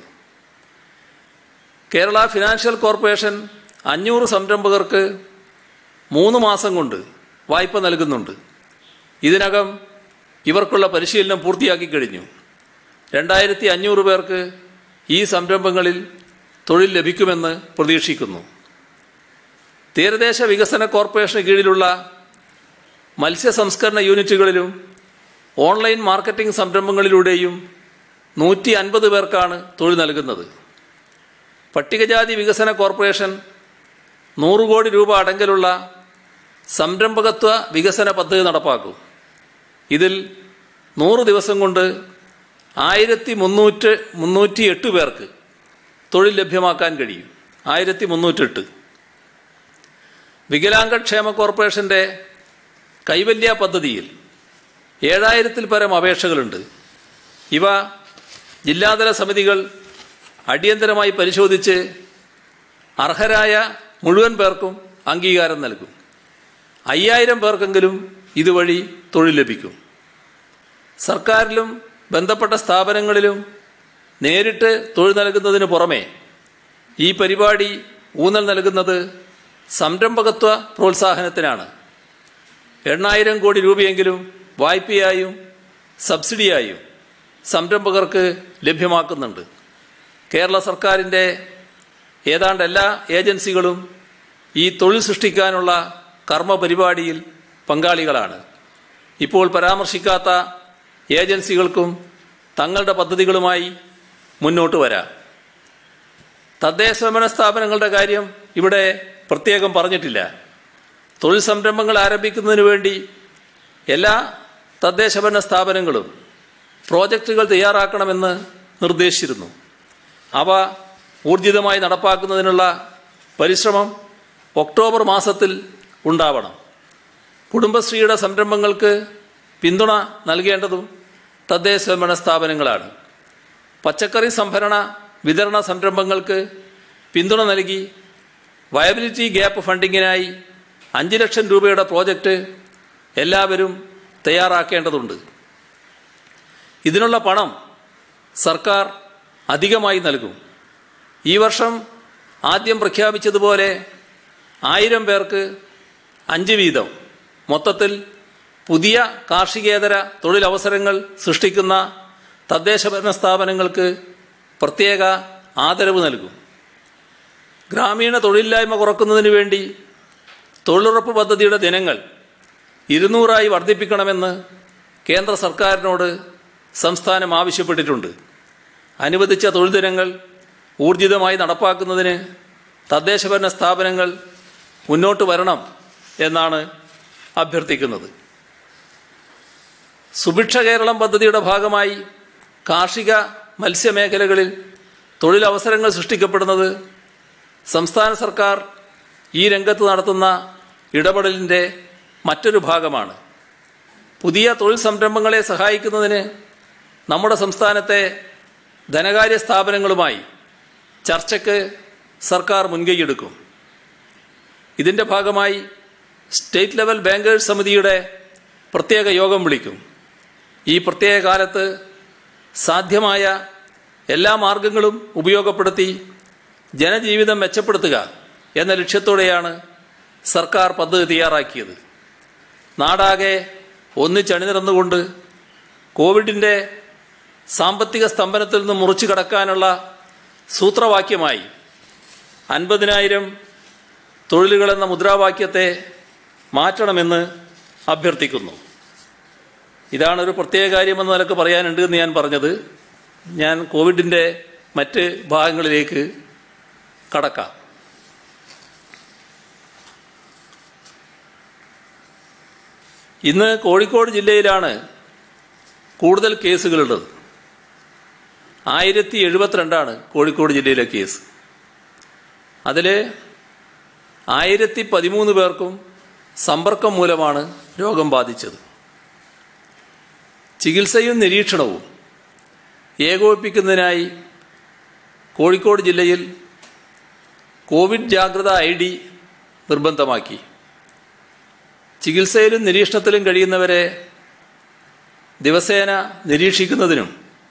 കേരള ഫിനാൻഷ്യൽ കോർപ്പറേഷൻ അഞ്ഞൂറ് സംരംഭകർക്ക് മൂന്ന് മാസം കൊണ്ട് വായ്പ നൽകുന്നുണ്ട് ഇതിനകം ഇവർക്കുള്ള പരിശീലനം പൂർത്തിയാക്കി കഴിഞ്ഞു രണ്ടായിരത്തി അഞ്ഞൂറ് പേർക്ക് ഈ സംരംഭങ്ങളിൽ തൊഴിൽ ലഭിക്കുമെന്ന് പ്രതീക്ഷിക്കുന്നു തീരദേശ വികസന കോർപ്പറേഷന് കീഴിലുള്ള മത്സ്യ സംസ്കരണ യൂണിറ്റുകളിലും ഓൺലൈൻ മാർക്കറ്റിംഗ് സംരംഭങ്ങളിലൂടെയും നൂറ്റി അൻപത് പേർക്കാണ് തൊഴിൽ നൽകുന്നത് പട്ടികജാതി വികസന കോർപ്പറേഷൻ നൂറ് കോടി രൂപ അടങ്കലുള്ള സംരംഭകത്വ വികസന പദ്ധതി നടപ്പാക്കും ഇതിൽ നൂറ് ദിവസം കൊണ്ട് ആയിരത്തി മുന്നൂറ്റ് മുന്നൂറ്റി എട്ട് പേർക്ക് തൊഴിൽ ലഭ്യമാക്കാൻ കഴിയും ആയിരത്തി മുന്നൂറ്റെട്ട് വികലാംഗ ക്ഷേമ കോർപ്പറേഷന്റെ കൈവല്യ പദ്ധതിയിൽ ഏഴായിരത്തിൽ പരം അപേക്ഷകളുണ്ട് ഇവ ജില്ലാതല സമിതികൾ അടിയന്തരമായി പരിശോധിച്ച് അർഹരായ മുഴുവൻ പേർക്കും അംഗീകാരം നൽകും അയ്യായിരം പേർക്കെങ്കിലും ഇതുവഴി തൊഴിൽ ലഭിക്കും സർക്കാരിലും ബന്ധപ്പെട്ട സ്ഥാപനങ്ങളിലും നേരിട്ട് തൊഴിൽ നൽകുന്നതിന് പുറമെ ഈ പരിപാടി ഊന്നൽ നൽകുന്നത് സംരംഭകത്വ പ്രോത്സാഹനത്തിനാണ് എണ്ണായിരം കോടി രൂപയെങ്കിലും വായ്പയായും സബ്സിഡിയായും സംരംഭകർക്ക് ലഭ്യമാക്കുന്നുണ്ട് കേരള സർക്കാരിൻ്റെ ഏതാണ്ട് എല്ലാ ഏജൻസികളും ഈ തൊഴിൽ സൃഷ്ടിക്കാനുള്ള കർമ്മ പരിപാടിയിൽ പങ്കാളികളാണ് ഇപ്പോൾ പരാമർശിക്കാത്ത ഏജൻസികൾക്കും തങ്ങളുടെ പദ്ധതികളുമായി മുന്നോട്ട് വരാം തദ്ദേശഭരണ സ്ഥാപനങ്ങളുടെ കാര്യം ഇവിടെ പ്രത്യേകം പറഞ്ഞിട്ടില്ല തൊഴിൽ സംരംഭങ്ങൾ ആരംഭിക്കുന്നതിന് വേണ്ടി എല്ലാ തദ്ദേശഭരണ സ്ഥാപനങ്ങളും പ്രോജക്റ്റുകൾ തയ്യാറാക്കണമെന്ന് നിർദ്ദേശിച്ചിരുന്നു അവ ഊർജിതമായി നടപ്പാക്കുന്നതിനുള്ള പരിശ്രമം ഒക്ടോബർ മാസത്തിൽ ഉണ്ടാവണം കുടുംബശ്രീയുടെ സംരംഭങ്ങൾക്ക് പിന്തുണ നൽകേണ്ടതും തദ്ദേശഭരണ സ്ഥാപനങ്ങളാണ് പച്ചക്കറി സംഭരണ വിതരണ സംരംഭങ്ങൾക്ക് പിന്തുണ നൽകി വയബിലിറ്റി ഗ്യാപ്പ് ഫണ്ടിങ്ങിനായി അഞ്ച് ലക്ഷം രൂപയുടെ പ്രോജക്റ്റ് എല്ലാവരും തയ്യാറാക്കേണ്ടതുണ്ട് ഇതിനുള്ള പണം സർക്കാർ അധികമായി നൽകും ഈ വർഷം ആദ്യം പ്രഖ്യാപിച്ചതുപോലെ ആയിരം പേർക്ക് അഞ്ച് വീതം മൊത്തത്തിൽ പുതിയ കാർഷികേതര തൊഴിലവസരങ്ങൾ സൃഷ്ടിക്കുന്ന തദ്ദേശഭരണ സ്ഥാപനങ്ങൾക്ക് പ്രത്യേക ആദരവ് നൽകും ഗ്രാമീണ തൊഴിലില്ലായ്മ കുറക്കുന്നതിന് വേണ്ടി തൊഴിലുറപ്പ് പദ്ധതിയുടെ ദിനങ്ങൾ ഇരുന്നൂറായി വർദ്ധിപ്പിക്കണമെന്ന് കേന്ദ്ര സർക്കാരിനോട് സംസ്ഥാനം ആവശ്യപ്പെട്ടിട്ടുണ്ട് അനുവദിച്ച തൊഴിൽ ദിനങ്ങൾ ഊർജിതമായി നടപ്പാക്കുന്നതിന് തദ്ദേശഭരണ സ്ഥാപനങ്ങൾ മുന്നോട്ട് വരണം എന്നാണ് അഭ്യർത്ഥിക്കുന്നത് സുഭിക്ഷ കേരളം പദ്ധതിയുടെ ഭാഗമായി കാർഷിക മത്സ്യമേഖലകളിൽ തൊഴിലവസരങ്ങൾ സൃഷ്ടിക്കപ്പെടുന്നത് സംസ്ഥാന സർക്കാർ ഈ രംഗത്ത് നടത്തുന്ന ഇടപെടലിൻ്റെ മറ്റൊരു ഭാഗമാണ് പുതിയ തൊഴിൽ സംരംഭങ്ങളെ സഹായിക്കുന്നതിന് നമ്മുടെ സംസ്ഥാനത്തെ ധനകാര്യ സ്ഥാപനങ്ങളുമായി ചർച്ചയ്ക്ക് സർക്കാർ മുൻകൈയെടുക്കും ഇതിൻ്റെ ഭാഗമായി സ്റ്റേറ്റ് ലെവൽ ബാങ്കേഴ്സ് സമിതിയുടെ പ്രത്യേക യോഗം വിളിക്കും ഈ പ്രത്യേക കാലത്ത് സാധ്യമായ എല്ലാ മാർഗങ്ങളും ഉപയോഗപ്പെടുത്തി ജനജീവിതം മെച്ചപ്പെടുത്തുക എന്ന ലക്ഷ്യത്തോടെയാണ് സർക്കാർ പദ്ധതി തയ്യാറാക്കിയത് നാടാകെ ഒന്നിച്ചണിനിരന്നുകൊണ്ട് കോവിഡിൻ്റെ സാമ്പത്തിക സ്തംഭനത്തിൽ നിന്ന് മുറിച്ചു കടക്കാനുള്ള സൂത്രവാക്യമായി അൻപതിനായിരം തൊഴിലുകളെന്ന മുദ്രാവാക്യത്തെ മാറ്റണമെന്ന് അഭ്യർത്ഥിക്കുന്നു ഇതാണ് ഒരു പ്രത്യേക കാര്യമെന്ന നിലക്ക് പറയാനുണ്ട് എന്ന് ഞാൻ പറഞ്ഞത് ഞാൻ കോവിഡിൻ്റെ മറ്റ് ഭാഗങ്ങളിലേക്ക് കടക്കാം ഇന്ന് കോഴിക്കോട് ജില്ലയിലാണ് കൂടുതൽ കേസുകളുള്ളത് ആയിരത്തി എഴുപത്തിരണ്ടാണ് കോഴിക്കോട് ജില്ലയിലെ കേസ് അതിൽ ആയിരത്തി പതിമൂന്ന് പേർക്കും സമ്പർക്കം മൂലമാണ് രോഗം ബാധിച്ചത് ചികിത്സയും നിരീക്ഷണവും ഏകോപിപ്പിക്കുന്നതിനായി കോഴിക്കോട് ജില്ലയിൽ കോവിഡ് ജാഗ്രത ഐ ഡി നിർബന്ധമാക്കി ചികിത്സയിലും നിരീക്ഷണത്തിലും കഴിയുന്നവരെ ദിവസേന നിരീക്ഷിക്കുന്നതിനും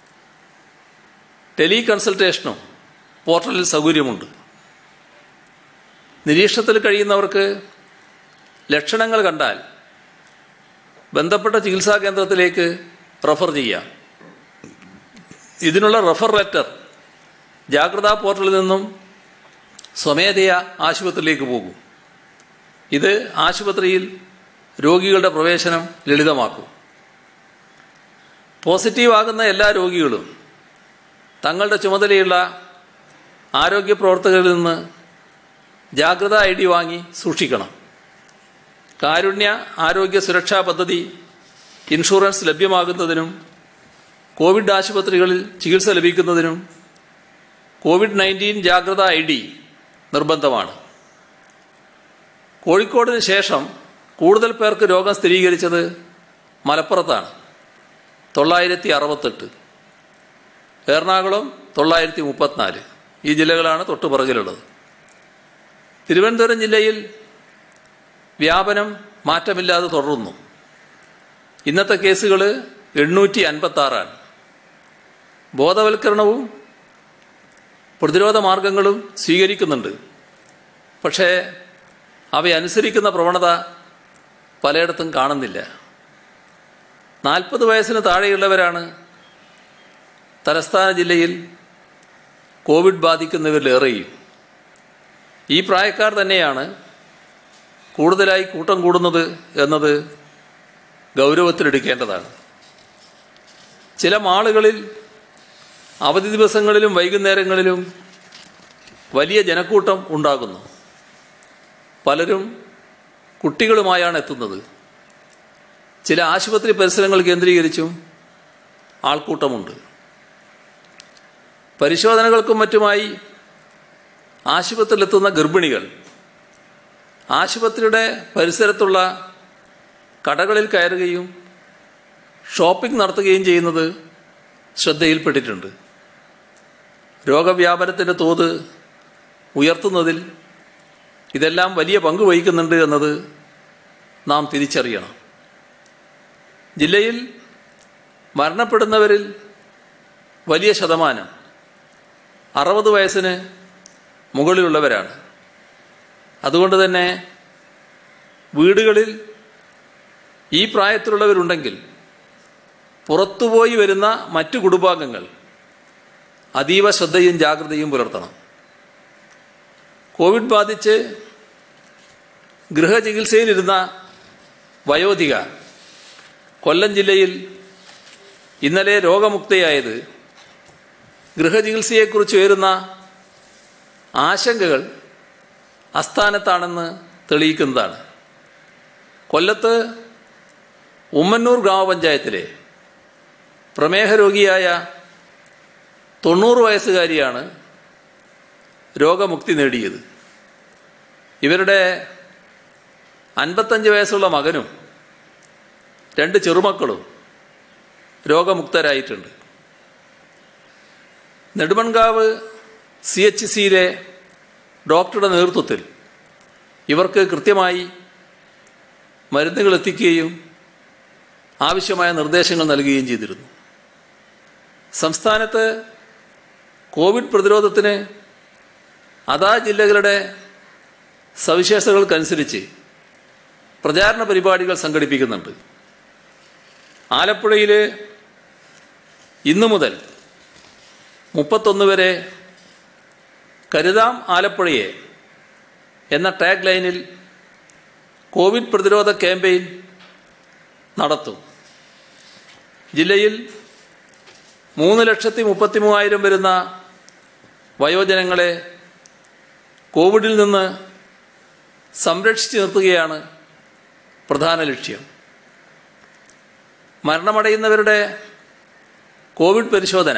ടെലി കൺസൾട്ടേഷനും പോർട്ടലിൽ സൗകര്യമുണ്ട് നിരീക്ഷണത്തിൽ കഴിയുന്നവർക്ക് ലക്ഷണങ്ങൾ കണ്ടാൽ ബന്ധപ്പെട്ട ചികിത്സാ കേന്ദ്രത്തിലേക്ക് റഫർ ചെയ്യാം ഇതിനുള്ള റഫർ ലെറ്റർ ജാഗ്രതാ പോർട്ടലിൽ നിന്നും സ്വമേധയാ ആശുപത്രിയിലേക്ക് പോകും ഇത് ആശുപത്രിയിൽ രോഗികളുടെ പ്രവേശനം ലളിതമാക്കും പോസിറ്റീവ് ആകുന്ന എല്ലാ രോഗികളും തങ്ങളുടെ ചുമതലയുള്ള ആരോഗ്യ പ്രവർത്തകരിൽ നിന്ന് ജാഗ്രത ഐ ഡി വാങ്ങി സൂക്ഷിക്കണം കാരുണ്യ ആരോഗ്യ സുരക്ഷാ പദ്ധതി ഇൻഷുറൻസ് ലഭ്യമാകുന്നതിനും കോവിഡ് ആശുപത്രികളിൽ ചികിത്സ ലഭിക്കുന്നതിനും കോവിഡ് നയൻറ്റീൻ ജാഗ്രത ഐ ഡി നിർബന്ധമാണ് കോഴിക്കോടിന് ശേഷം കൂടുതൽ പേർക്ക് രോഗം സ്ഥിരീകരിച്ചത് മലപ്പുറത്താണ് തൊള്ളായിരത്തി അറുപത്തെട്ട് എറണാകുളം തൊള്ളായിരത്തി മുപ്പത്തിനാല് ഈ ജില്ലകളാണ് തൊട്ടുപുറകിലുള്ളത് തിരുവനന്തപുരം ജില്ലയിൽ വ്യാപനം മാറ്റമില്ലാതെ തുടരുന്നു ഇന്നത്തെ കേസുകൾ എണ്ണൂറ്റി അൻപത്തി ആറാണ് ബോധവൽക്കരണവും പ്രതിരോധ മാർഗങ്ങളും സ്വീകരിക്കുന്നുണ്ട് പക്ഷേ അവയനുസരിക്കുന്ന പ്രവണത പലയിടത്തും കാണുന്നില്ല നാൽപ്പത് വയസ്സിന് താഴെയുള്ളവരാണ് തലസ്ഥാന ജില്ലയിൽ കോവിഡ് ബാധിക്കുന്നവരിലേറെയും ഈ പ്രായക്കാർ തന്നെയാണ് കൂടുതലായി കൂട്ടം കൂടുന്നത് എന്നത് ഗൗരവത്തിലെടുക്കേണ്ടതാണ് ചില മാളുകളിൽ അവധി ദിവസങ്ങളിലും വൈകുന്നേരങ്ങളിലും വലിയ ജനക്കൂട്ടം ഉണ്ടാകുന്നു പലരും കുട്ടികളുമായാണ് എത്തുന്നത് ചില ആശുപത്രി പരിസരങ്ങൾ കേന്ദ്രീകരിച്ചും ആൾക്കൂട്ടമുണ്ട് പരിശോധനകൾക്കും മറ്റുമായി ആശുപത്രിയിലെത്തുന്ന ഗർഭിണികൾ ആശുപത്രിയുടെ പരിസരത്തുള്ള കടകളിൽ കയറുകയും ഷോപ്പിംഗ് നടത്തുകയും ചെയ്യുന്നത് ശ്രദ്ധയിൽപ്പെട്ടിട്ടുണ്ട് രോഗവ്യാപനത്തിൻ്റെ തോത് ഉയർത്തുന്നതിൽ ഇതെല്ലാം വലിയ പങ്ക് വഹിക്കുന്നുണ്ട് എന്നത് നാം തിരിച്ചറിയണം ജില്ലയിൽ മരണപ്പെടുന്നവരിൽ വലിയ ശതമാനം അറുപത് വയസ്സിന് മുകളിലുള്ളവരാണ് അതുകൊണ്ട് തന്നെ വീടുകളിൽ ഈ പ്രായത്തിലുള്ളവരുണ്ടെങ്കിൽ പുറത്തുപോയി വരുന്ന മറ്റു കുടുംബാംഗങ്ങൾ അതീവ ശ്രദ്ധയും ജാഗ്രതയും പുലർത്തണം കോവിഡ് ബാധിച്ച് ഗൃഹചികിത്സയിലിരുന്ന വയോധിക കൊല്ലം ജില്ലയിൽ ഇന്നലെ രോഗമുക്തയായത് ഗൃഹചികിത്സയെക്കുറിച്ച് ഉയരുന്ന ആശങ്കകൾ അസ്ഥാനത്താണെന്ന് തെളിയിക്കുന്നതാണ് കൊല്ലത്ത് ഉമ്മന്നൂർ ഗ്രാമപഞ്ചായത്തിലെ പ്രമേഹ രോഗിയായ തൊണ്ണൂറ് വയസ്സുകാരിയാണ് രോഗമുക്തി നേടിയത് ഇവരുടെ അൻപത്തഞ്ച് വയസ്സുള്ള മകനും രണ്ട് ചെറുമക്കളും രോഗമുക്തരായിട്ടുണ്ട് നെടുമൺകാവ് സി എച്ച് സിയിലെ ഡോക്ടറുടെ നേതൃത്വത്തിൽ ഇവർക്ക് കൃത്യമായി മരുന്നുകൾ എത്തിക്കുകയും ആവശ്യമായ നിർദ്ദേശങ്ങൾ നൽകുകയും ചെയ്തിരുന്നു സംസ്ഥാനത്ത് കോവിഡ് പ്രതിരോധത്തിന് അതാ ജില്ലകളുടെ സവിശേഷതകൾക്കനുസരിച്ച് പ്രചാരണ പരിപാടികൾ സംഘടിപ്പിക്കുന്നുണ്ട് ആലപ്പുഴയിൽ ഇന്നു മുതൽ മുപ്പത്തൊന്ന് വരെ കരുതാം ആലപ്പുഴയെ എന്ന ടാഗ് ലൈനിൽ കോവിഡ് പ്രതിരോധ ക്യാമ്പയിൻ നടത്തും ജില്ലയിൽ മൂന്ന് ലക്ഷത്തി മുപ്പത്തി മൂവായിരം വരുന്ന വയോജനങ്ങളെ കോവിഡിൽ നിന്ന് സംരക്ഷിച്ചു നിർത്തുകയാണ് പ്രധാന ലക്ഷ്യം മരണമടയുന്നവരുടെ കോവിഡ് പരിശോധന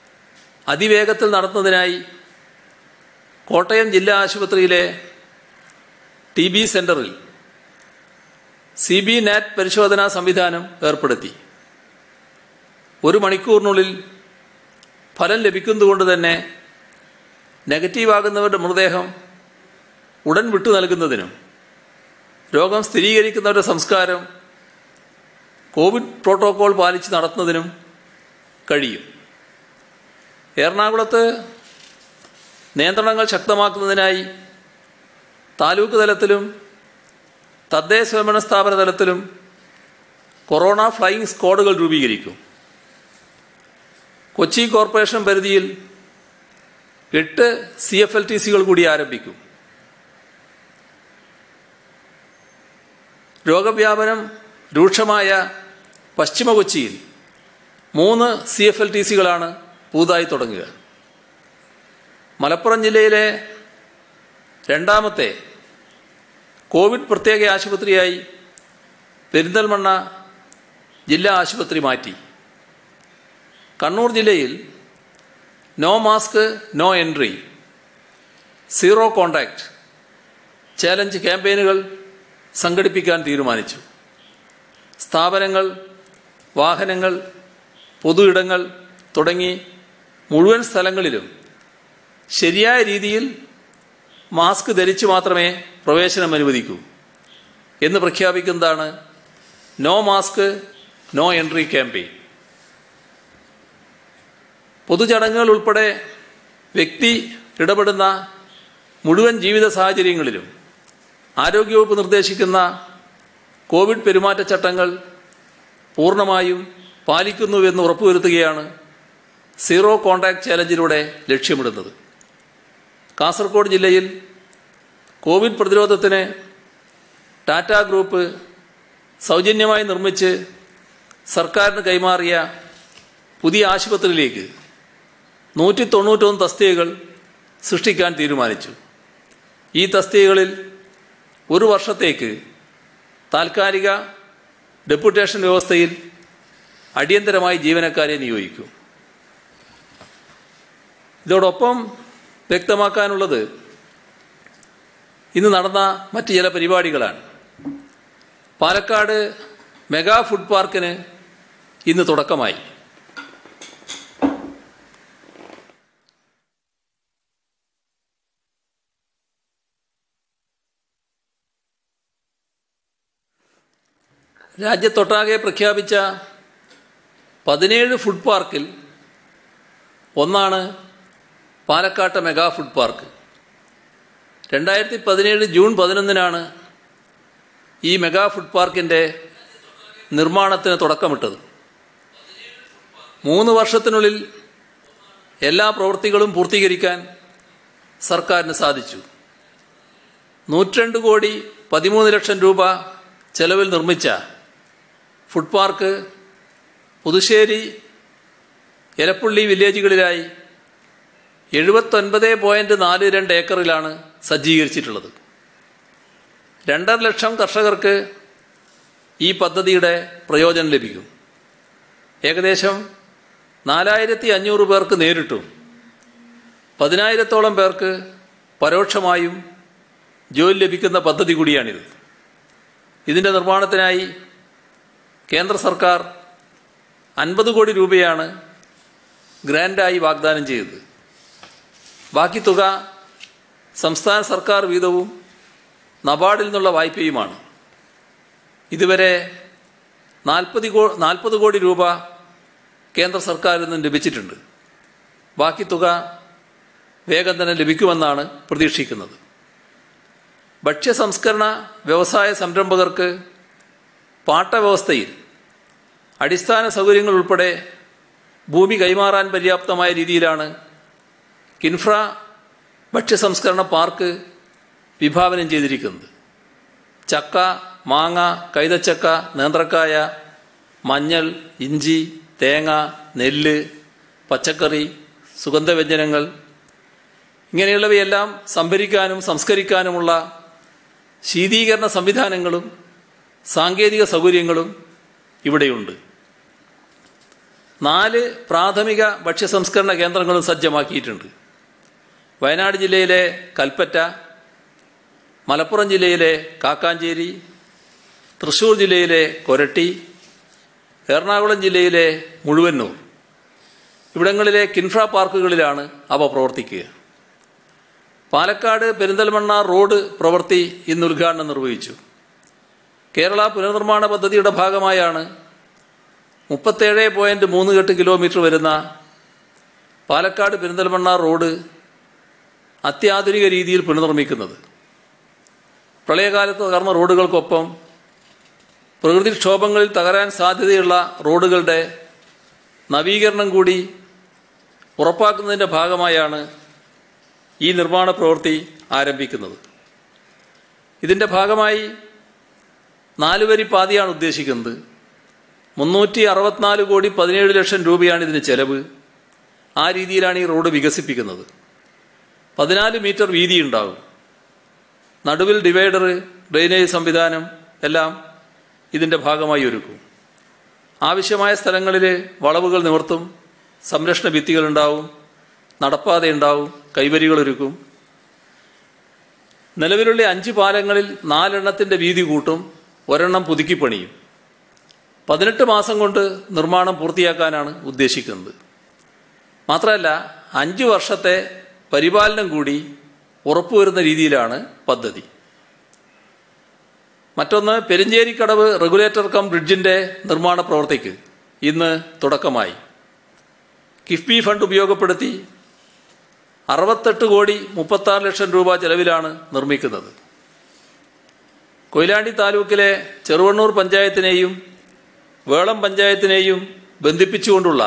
അതിവേഗത്തിൽ നടത്തുന്നതിനായി കോട്ടയം ജില്ലാ ആശുപത്രിയിലെ ടി ബി സെന്ററിൽ സി ബി നാറ്റ് പരിശോധനാ സംവിധാനം ഏർപ്പെടുത്തി ഒരു മണിക്കൂറിനുള്ളിൽ ഫലം ലഭിക്കുന്നതുകൊണ്ട് തന്നെ നെഗറ്റീവാകുന്നവരുടെ മൃതദേഹം ഉടൻ വിട്ടു നൽകുന്നതിനും രോഗം സ്ഥിരീകരിക്കുന്നവരുടെ സംസ്കാരം കോവിഡ് പ്രോട്ടോകോൾ പാലിച്ച് നടത്തുന്നതിനും കഴിയും എറണാകുളത്ത് നിയന്ത്രണങ്ങൾ ശക്തമാക്കുന്നതിനായി താലൂക്ക് തലത്തിലും തദ്ദേശ സ്വയംഭരണ സ്ഥാപന തലത്തിലും കൊറോണ ഫ്ലൈയിങ് സ്ക്വാഡുകൾ രൂപീകരിക്കും കൊച്ചി കോർപ്പറേഷൻ പരിധിയിൽ എട്ട് സി എഫ് എൽ ടി സികൾ കൂടി ആരംഭിക്കും രോഗവ്യാപനം രൂക്ഷമായ പശ്ചിമ കൊച്ചിയിൽ മൂന്ന് സി എഫ് എൽ ടി സികളാണ് പുതുതായി തുടങ്ങുക മലപ്പുറം ജില്ലയിലെ രണ്ടാമത്തെ കോവിഡ് പ്രത്യേക ആശുപത്രിയായി പെരിന്തൽമണ്ണ ജില്ലാ ആശുപത്രി മാറ്റി കണ്ണൂർ ജില്ലയിൽ no mask no entry zero contact challenge ക്യാമ്പയിനുകൾ സംഘടിപ്പിക്കാൻ തീരുമാനിച്ചു സ്ഥാപനങ്ങൾ വാഹനങ്ങൾ പൊതു ഇടങ്ങൾ തുടങ്ങി മുഴുവൻ സ്ഥലങ്ങളിലും ശരിയായ രീതിയിൽ മാസ്ക് ധരിച്ചു മാത്രമേ പ്രവേശനം അനുവദിക്കൂ എന്ന് പ്രഖ്യാപിക്കുന്നതാണ് no mask no entry campaign പൊതുചടങ്ങുകൾ ഉൾപ്പെടെ വ്യക്തി ഇടപെടുന്ന മുഴുവൻ ജീവിത സാഹചര്യങ്ങളിലും ആരോഗ്യവകുപ്പ് നിർദ്ദേശിക്കുന്ന കോവിഡ് പെരുമാറ്റച്ചട്ടങ്ങൾ പൂർണ്ണമായും പാലിക്കുന്നുവെന്ന് ഉറപ്പുവരുത്തുകയാണ് സീറോ കോണ്ടാക്ട് ചാലഞ്ചിലൂടെ ലക്ഷ്യമിടുന്നത് കാസർഗോഡ് ജില്ലയിൽ കോവിഡ് പ്രതിരോധത്തിന് ടാറ്റ ഗ്രൂപ്പ് സൗജന്യമായി നിർമ്മിച്ച് സർക്കാരിന് കൈമാറിയ പുതിയ ആശുപത്രിയിലേക്ക് നൂറ്റി തൊണ്ണൂറ്റൊന്ന് തസ്തികകൾ സൃഷ്ടിക്കാൻ തീരുമാനിച്ചു ഈ തസ്തികകളിൽ ഒരു വർഷത്തേക്ക് താൽക്കാലിക ഡെപ്യൂട്ടേഷൻ വ്യവസ്ഥയിൽ അടിയന്തരമായി ജീവനക്കാരെ നിയോഗിക്കും ഇതോടൊപ്പം വ്യക്തമാക്കാനുള്ളത് ഇന്ന് നടന്ന മറ്റ് ചില പരിപാടികളാണ് പാലക്കാട് മെഗാ ഫുഡ് പാർക്കിന് ഇന്ന് തുടക്കമായി രാജ്യത്തൊട്ടാകെ പ്രഖ്യാപിച്ച പതിനേഴ് ഫുഡ് പാർക്കിൽ ഒന്നാണ് പാലക്കാട്ടെ മെഗാ ഫുഡ് പാർക്ക് രണ്ടായിരത്തി പതിനേഴ് ജൂൺ പതിനൊന്നിനാണ് ഈ മെഗാ ഫുഡ് പാർക്കിൻ്റെ നിർമ്മാണത്തിന് തുടക്കമിട്ടത് മൂന്ന് വർഷത്തിനുള്ളിൽ എല്ലാ പ്രവൃത്തികളും പൂർത്തീകരിക്കാൻ സർക്കാരിന് സാധിച്ചു നൂറ്റിരണ്ട് കോടി പതിമൂന്ന് ലക്ഷം രൂപ ചെലവിൽ നിർമ്മിച്ച ഫുഡ് പാർക്ക് പുതുശ്ശേരി എലപ്പുള്ളി വില്ലേജുകളിലായി എഴുപത്തൊൻപത് പോയിന്റ് നാല് രണ്ട് ഏക്കറിലാണ് സജ്ജീകരിച്ചിട്ടുള്ളത് രണ്ടര ലക്ഷം കർഷകർക്ക് ഈ പദ്ധതിയുടെ പ്രയോജനം ലഭിക്കും ഏകദേശം നാലായിരത്തി അഞ്ഞൂറ് പേർക്ക് നേരിട്ടും പതിനായിരത്തോളം പേർക്ക് പരോക്ഷമായും ജോലി ലഭിക്കുന്ന പദ്ധതി കൂടിയാണിത് ഇതിൻ്റെ നിർമ്മാണത്തിനായി കേന്ദ്ര സർക്കാർ അൻപത് കോടി രൂപയാണ് ഗ്രാൻഡായി വാഗ്ദാനം ചെയ്തത് ബാക്കി തുക സംസ്ഥാന സർക്കാർ വീതവും നബാർഡിൽ നിന്നുള്ള വായ്പയുമാണ് ഇതുവരെ നാൽപ്പത് കോ നാൽപ്പത് കോടി രൂപ കേന്ദ്ര സർക്കാരിൽ നിന്നും ലഭിച്ചിട്ടുണ്ട് ബാക്കി തുക വേഗം തന്നെ ലഭിക്കുമെന്നാണ് പ്രതീക്ഷിക്കുന്നത് ഭക്ഷ്യ സംസ്കരണ വ്യവസായ സംരംഭകർക്ക് പാട്ടവ്യവസ്ഥയിൽ അടിസ്ഥാന സൗകര്യങ്ങൾ ഉൾപ്പെടെ ഭൂമി കൈമാറാൻ പര്യാപ്തമായ രീതിയിലാണ് കിൻഫ്ര ഭക്ഷ്യ സംസ്കരണ പാർക്ക് വിഭാവനം ചെയ്തിരിക്കുന്നത് ചക്ക മാങ്ങ കൈതച്ചക്ക നേന്ത്രക്കായ മഞ്ഞൾ ഇഞ്ചി തേങ്ങ നെല്ല് പച്ചക്കറി സുഗന്ധവ്യഞ്ജനങ്ങൾ ഇങ്ങനെയുള്ളവയെല്ലാം സംഭരിക്കാനും സംസ്കരിക്കാനുമുള്ള ശീതീകരണ സംവിധാനങ്ങളും സാങ്കേതിക സൗകര്യങ്ങളും ഇവിടെയുണ്ട് നാല് പ്രാഥമിക ഭക്ഷ്യ സംസ്കരണ കേന്ദ്രങ്ങളും സജ്ജമാക്കിയിട്ടുണ്ട് വയനാട് ജില്ലയിലെ കൽപ്പറ്റ മലപ്പുറം ജില്ലയിലെ കാക്കാഞ്ചേരി തൃശൂർ ജില്ലയിലെ കൊരട്ടി എറണാകുളം ജില്ലയിലെ മുഴുവന്നൂർ ഇവിടങ്ങളിലെ കിൻഫ്ര പാർക്കുകളിലാണ് അവ പ്രവർത്തിക്കുക പാലക്കാട് പെരിന്തൽമണ്ണ റോഡ് പ്രവൃത്തി ഇന്ന് ഉദ്ഘാടനം നിർവഹിച്ചു കേരള പുനർനിർമ്മാണ പദ്ധതിയുടെ ഭാഗമായാണ് മുപ്പത്തേഴ് പോയിന്റ് മൂന്ന് എട്ട് കിലോമീറ്റർ വരുന്ന പാലക്കാട് പെരിന്തൽമണ്ണ റോഡ് അത്യാധുനിക രീതിയിൽ പുനർനിർമ്മിക്കുന്നത് പ്രളയകാലത്ത് തകർന്ന റോഡുകൾക്കൊപ്പം പ്രകൃതിക്ഷോഭങ്ങളിൽ തകരാൻ സാധ്യതയുള്ള റോഡുകളുടെ നവീകരണം കൂടി ഉറപ്പാക്കുന്നതിൻ്റെ ഭാഗമായാണ് ഈ നിർമ്മാണ പ്രവൃത്തി ആരംഭിക്കുന്നത് ഇതിൻ്റെ ഭാഗമായി നാലുവരി പാതയാണ് ഉദ്ദേശിക്കുന്നത് മുന്നൂറ്റി അറുപത്തിനാല് കോടി പതിനേഴ് ലക്ഷം രൂപയാണ് ഇതിന് ചെലവ് ആ രീതിയിലാണ് ഈ റോഡ് വികസിപ്പിക്കുന്നത് പതിനാല് മീറ്റർ വീതി ഉണ്ടാകും നടുവിൽ ഡിവൈഡർ ഡ്രെയിനേജ് സംവിധാനം എല്ലാം ഇതിൻ്റെ ഭാഗമായി ഒരുക്കും ആവശ്യമായ സ്ഥലങ്ങളിൽ വളവുകൾ നിവർത്തും സംരക്ഷണ ഭിത്തികൾ ഉണ്ടാവും നടപ്പാത ഉണ്ടാവും കൈവരികൾ ഒരുക്കും നിലവിലുള്ള അഞ്ച് പാലങ്ങളിൽ നാലെണ്ണത്തിൻ്റെ വീതി കൂട്ടും ഒരെണ്ണം പുതുക്കി പണിയും പതിനെട്ട് മാസം കൊണ്ട് നിർമ്മാണം പൂർത്തിയാക്കാനാണ് ഉദ്ദേശിക്കുന്നത് മാത്രമല്ല അഞ്ച് വർഷത്തെ പരിപാലനം കൂടി ഉറപ്പുവരുന്ന രീതിയിലാണ് പദ്ധതി മറ്റൊന്ന് പെരിഞ്ചേരിക്കടവ് റെഗുലേറ്റർ കം ബ്രിഡ്ജിന്റെ നിർമ്മാണ പ്രവൃത്തിക്ക് ഇന്ന് തുടക്കമായി കിഫ്ബി ഫണ്ട് ഉപയോഗപ്പെടുത്തി അറുപത്തെട്ട് കോടി മുപ്പത്താറ് ലക്ഷം രൂപ ചെലവിലാണ് നിർമ്മിക്കുന്നത് കൊയിലാണ്ടി താലൂക്കിലെ ചെറുവണ്ണൂർ പഞ്ചായത്തിനെയും വേളം പഞ്ചായത്തിനെയും ബന്ധിപ്പിച്ചുകൊണ്ടുള്ള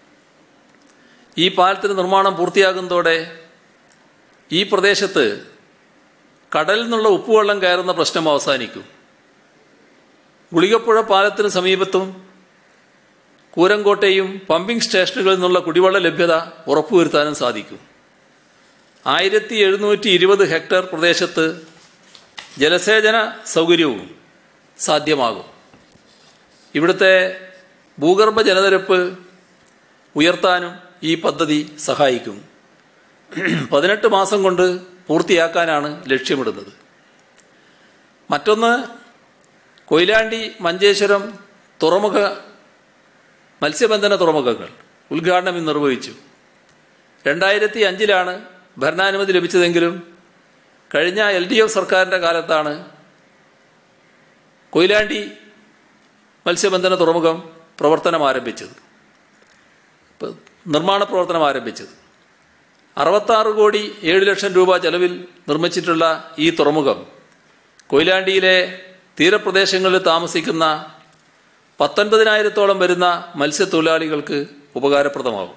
ഈ പാലത്തിന് നിർമ്മാണം പൂർത്തിയാകുന്നതോടെ ഈ പ്രദേശത്ത് കടലിൽ നിന്നുള്ള ഉപ്പുവെള്ളം കയറുന്ന പ്രശ്നം അവസാനിക്കും ഗുളികപ്പുഴ പാലത്തിന് സമീപത്തും കൂരങ്കോട്ടെയും പമ്പിംഗ് സ്റ്റേഷനുകളിൽ നിന്നുള്ള കുടിവെള്ള ലഭ്യത ഉറപ്പുവരുത്താനും സാധിക്കും ആയിരത്തി എഴുന്നൂറ്റി ഇരുപത് ഹെക്ടർ പ്രദേശത്ത് ജലസേചന സൗകര്യവും സാധ്യമാകും ഇവിടുത്തെ ഭൂഗർഭ ജലനിരപ്പ് ഉയർത്താനും ഈ പദ്ധതി സഹായിക്കും പതിനെട്ട് മാസം കൊണ്ട് പൂർത്തിയാക്കാനാണ് ലക്ഷ്യമിടുന്നത് മറ്റൊന്ന് കൊയിലാണ്ടി മഞ്ചേശ്വരം തുറമുഖ മത്സ്യബന്ധന തുറമുഖങ്ങൾ ഉദ്ഘാടനം ഇന്ന് നിർവഹിച്ചു രണ്ടായിരത്തി അഞ്ചിലാണ് ഭരണാനുമതി ലഭിച്ചതെങ്കിലും കഴിഞ്ഞ എൽ ഡി എഫ് സർക്കാരിൻ്റെ കാലത്താണ് കൊയിലാണ്ടി മത്സ്യബന്ധന തുറമുഖം പ്രവർത്തനം ആരംഭിച്ചത് നിർമ്മാണ പ്രവർത്തനം ആരംഭിച്ചത് അറുപത്താറ് കോടി ഏഴ് ലക്ഷം രൂപ ചെലവിൽ നിർമ്മിച്ചിട്ടുള്ള ഈ തുറമുഖം കൊയിലാണ്ടിയിലെ തീരപ്രദേശങ്ങളിൽ താമസിക്കുന്ന പത്തൊൻപതിനായിരത്തോളം വരുന്ന മത്സ്യത്തൊഴിലാളികൾക്ക് ഉപകാരപ്രദമാകും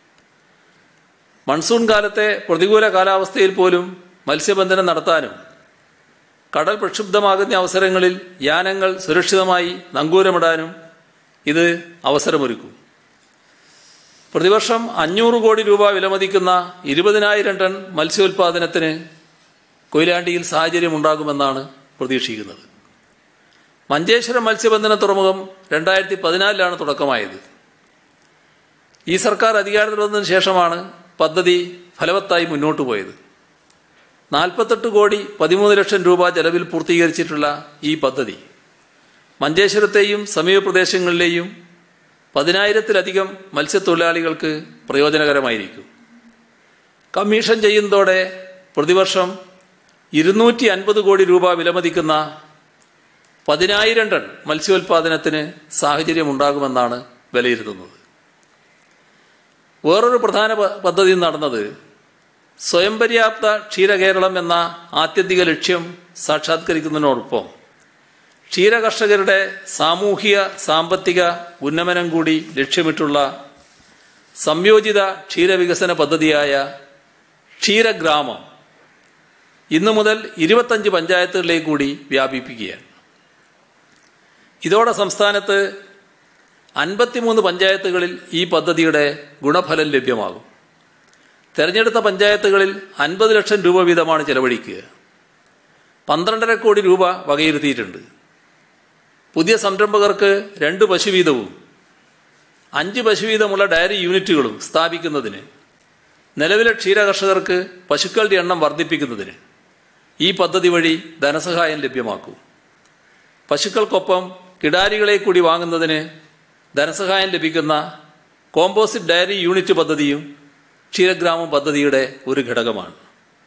മൺസൂൺ കാലത്തെ പ്രതികൂല കാലാവസ്ഥയിൽ പോലും മത്സ്യബന്ധനം നടത്താനും കടൽ പ്രക്ഷുബ്ധമാകുന്ന അവസരങ്ങളിൽ യാനങ്ങൾ സുരക്ഷിതമായി നങ്കൂരമിടാനും ഇത് അവസരമൊരുക്കും പ്രതിവർഷം അഞ്ഞൂറ് കോടി രൂപ വിലമതിക്കുന്ന ഇരുപതിനായിരം ടൺ മത്സ്യോൽപാദനത്തിന് കൊയിലാണ്ടിയിൽ സാഹചര്യമുണ്ടാകുമെന്നാണ് പ്രതീക്ഷിക്കുന്നത് മഞ്ചേശ്വരം മത്സ്യബന്ധന തുറമുഖം രണ്ടായിരത്തി പതിനാലിലാണ് തുടക്കമായത് ഈ സർക്കാർ അധികാരത്തിൽ വന്നതിന് ശേഷമാണ് പദ്ധതി ഫലവത്തായി മുന്നോട്ട് പോയത് നാൽപ്പത്തെട്ട് കോടി പതിമൂന്ന് ലക്ഷം രൂപ ചെലവിൽ പൂർത്തീകരിച്ചിട്ടുള്ള ഈ പദ്ധതി മഞ്ചേശ്വരത്തെയും സമീപ പ്രദേശങ്ങളിലെയും പതിനായിരത്തിലധികം മത്സ്യത്തൊഴിലാളികൾക്ക് പ്രയോജനകരമായിരിക്കും കമ്മീഷൻ ചെയ്യുന്നതോടെ പ്രതിവർഷം ഇരുന്നൂറ്റി അൻപത് കോടി രൂപ വിലമതിക്കുന്ന പതിനായിരം ടൺ മത്സ്യോൽപാദനത്തിന് സാഹചര്യമുണ്ടാകുമെന്നാണ് വിലയിരുത്തുന്നത് വേറൊരു പ്രധാന പദ്ധതി നടന്നത് സ്വയം പര്യാപ്ത ക്ഷീരകേരളം എന്ന ആത്യന്തിക ലക്ഷ്യം സാക്ഷാത്കരിക്കുന്നതിനോടൊപ്പം ക്ഷീരകർഷകരുടെ സാമൂഹിക സാമ്പത്തിക ഉന്നമനം കൂടി ലക്ഷ്യമിട്ടുള്ള സംയോജിത ക്ഷീരവികസന പദ്ധതിയായ ക്ഷീരഗ്രാമം ഇന്നു മുതൽ ഇരുപത്തഞ്ച് പഞ്ചായത്തുകളിലേക്ക് കൂടി വ്യാപിപ്പിക്കുകയാണ് ഇതോടെ സംസ്ഥാനത്ത് അൻപത്തിമൂന്ന് പഞ്ചായത്തുകളിൽ ഈ പദ്ധതിയുടെ ഗുണഫലം ലഭ്യമാകും തെരഞ്ഞെടുത്ത പഞ്ചായത്തുകളിൽ അൻപത് ലക്ഷം രൂപ വീതമാണ് ചെലവഴിക്കുക പന്ത്രണ്ടര കോടി രൂപ വകയിരുത്തിയിട്ടുണ്ട് പുതിയ സംരംഭകർക്ക് രണ്ട് പശു വീതവും അഞ്ച് പശു വീതമുള്ള ഡയറി യൂണിറ്റുകളും സ്ഥാപിക്കുന്നതിന് നിലവിലെ ക്ഷീരകർഷകർക്ക് പശുക്കളുടെ എണ്ണം വർദ്ധിപ്പിക്കുന്നതിന് ഈ പദ്ധതി വഴി ധനസഹായം ലഭ്യമാക്കും പശുക്കൾക്കൊപ്പം കിടാരികളെ കൂടി വാങ്ങുന്നതിന് ധനസഹായം ലഭിക്കുന്ന കോമ്പോസിറ്റ് ഡയറി യൂണിറ്റ് പദ്ധതിയും ക്ഷീരഗ്രാമം പദ്ധതിയുടെ ഒരു ഘടകമാണ്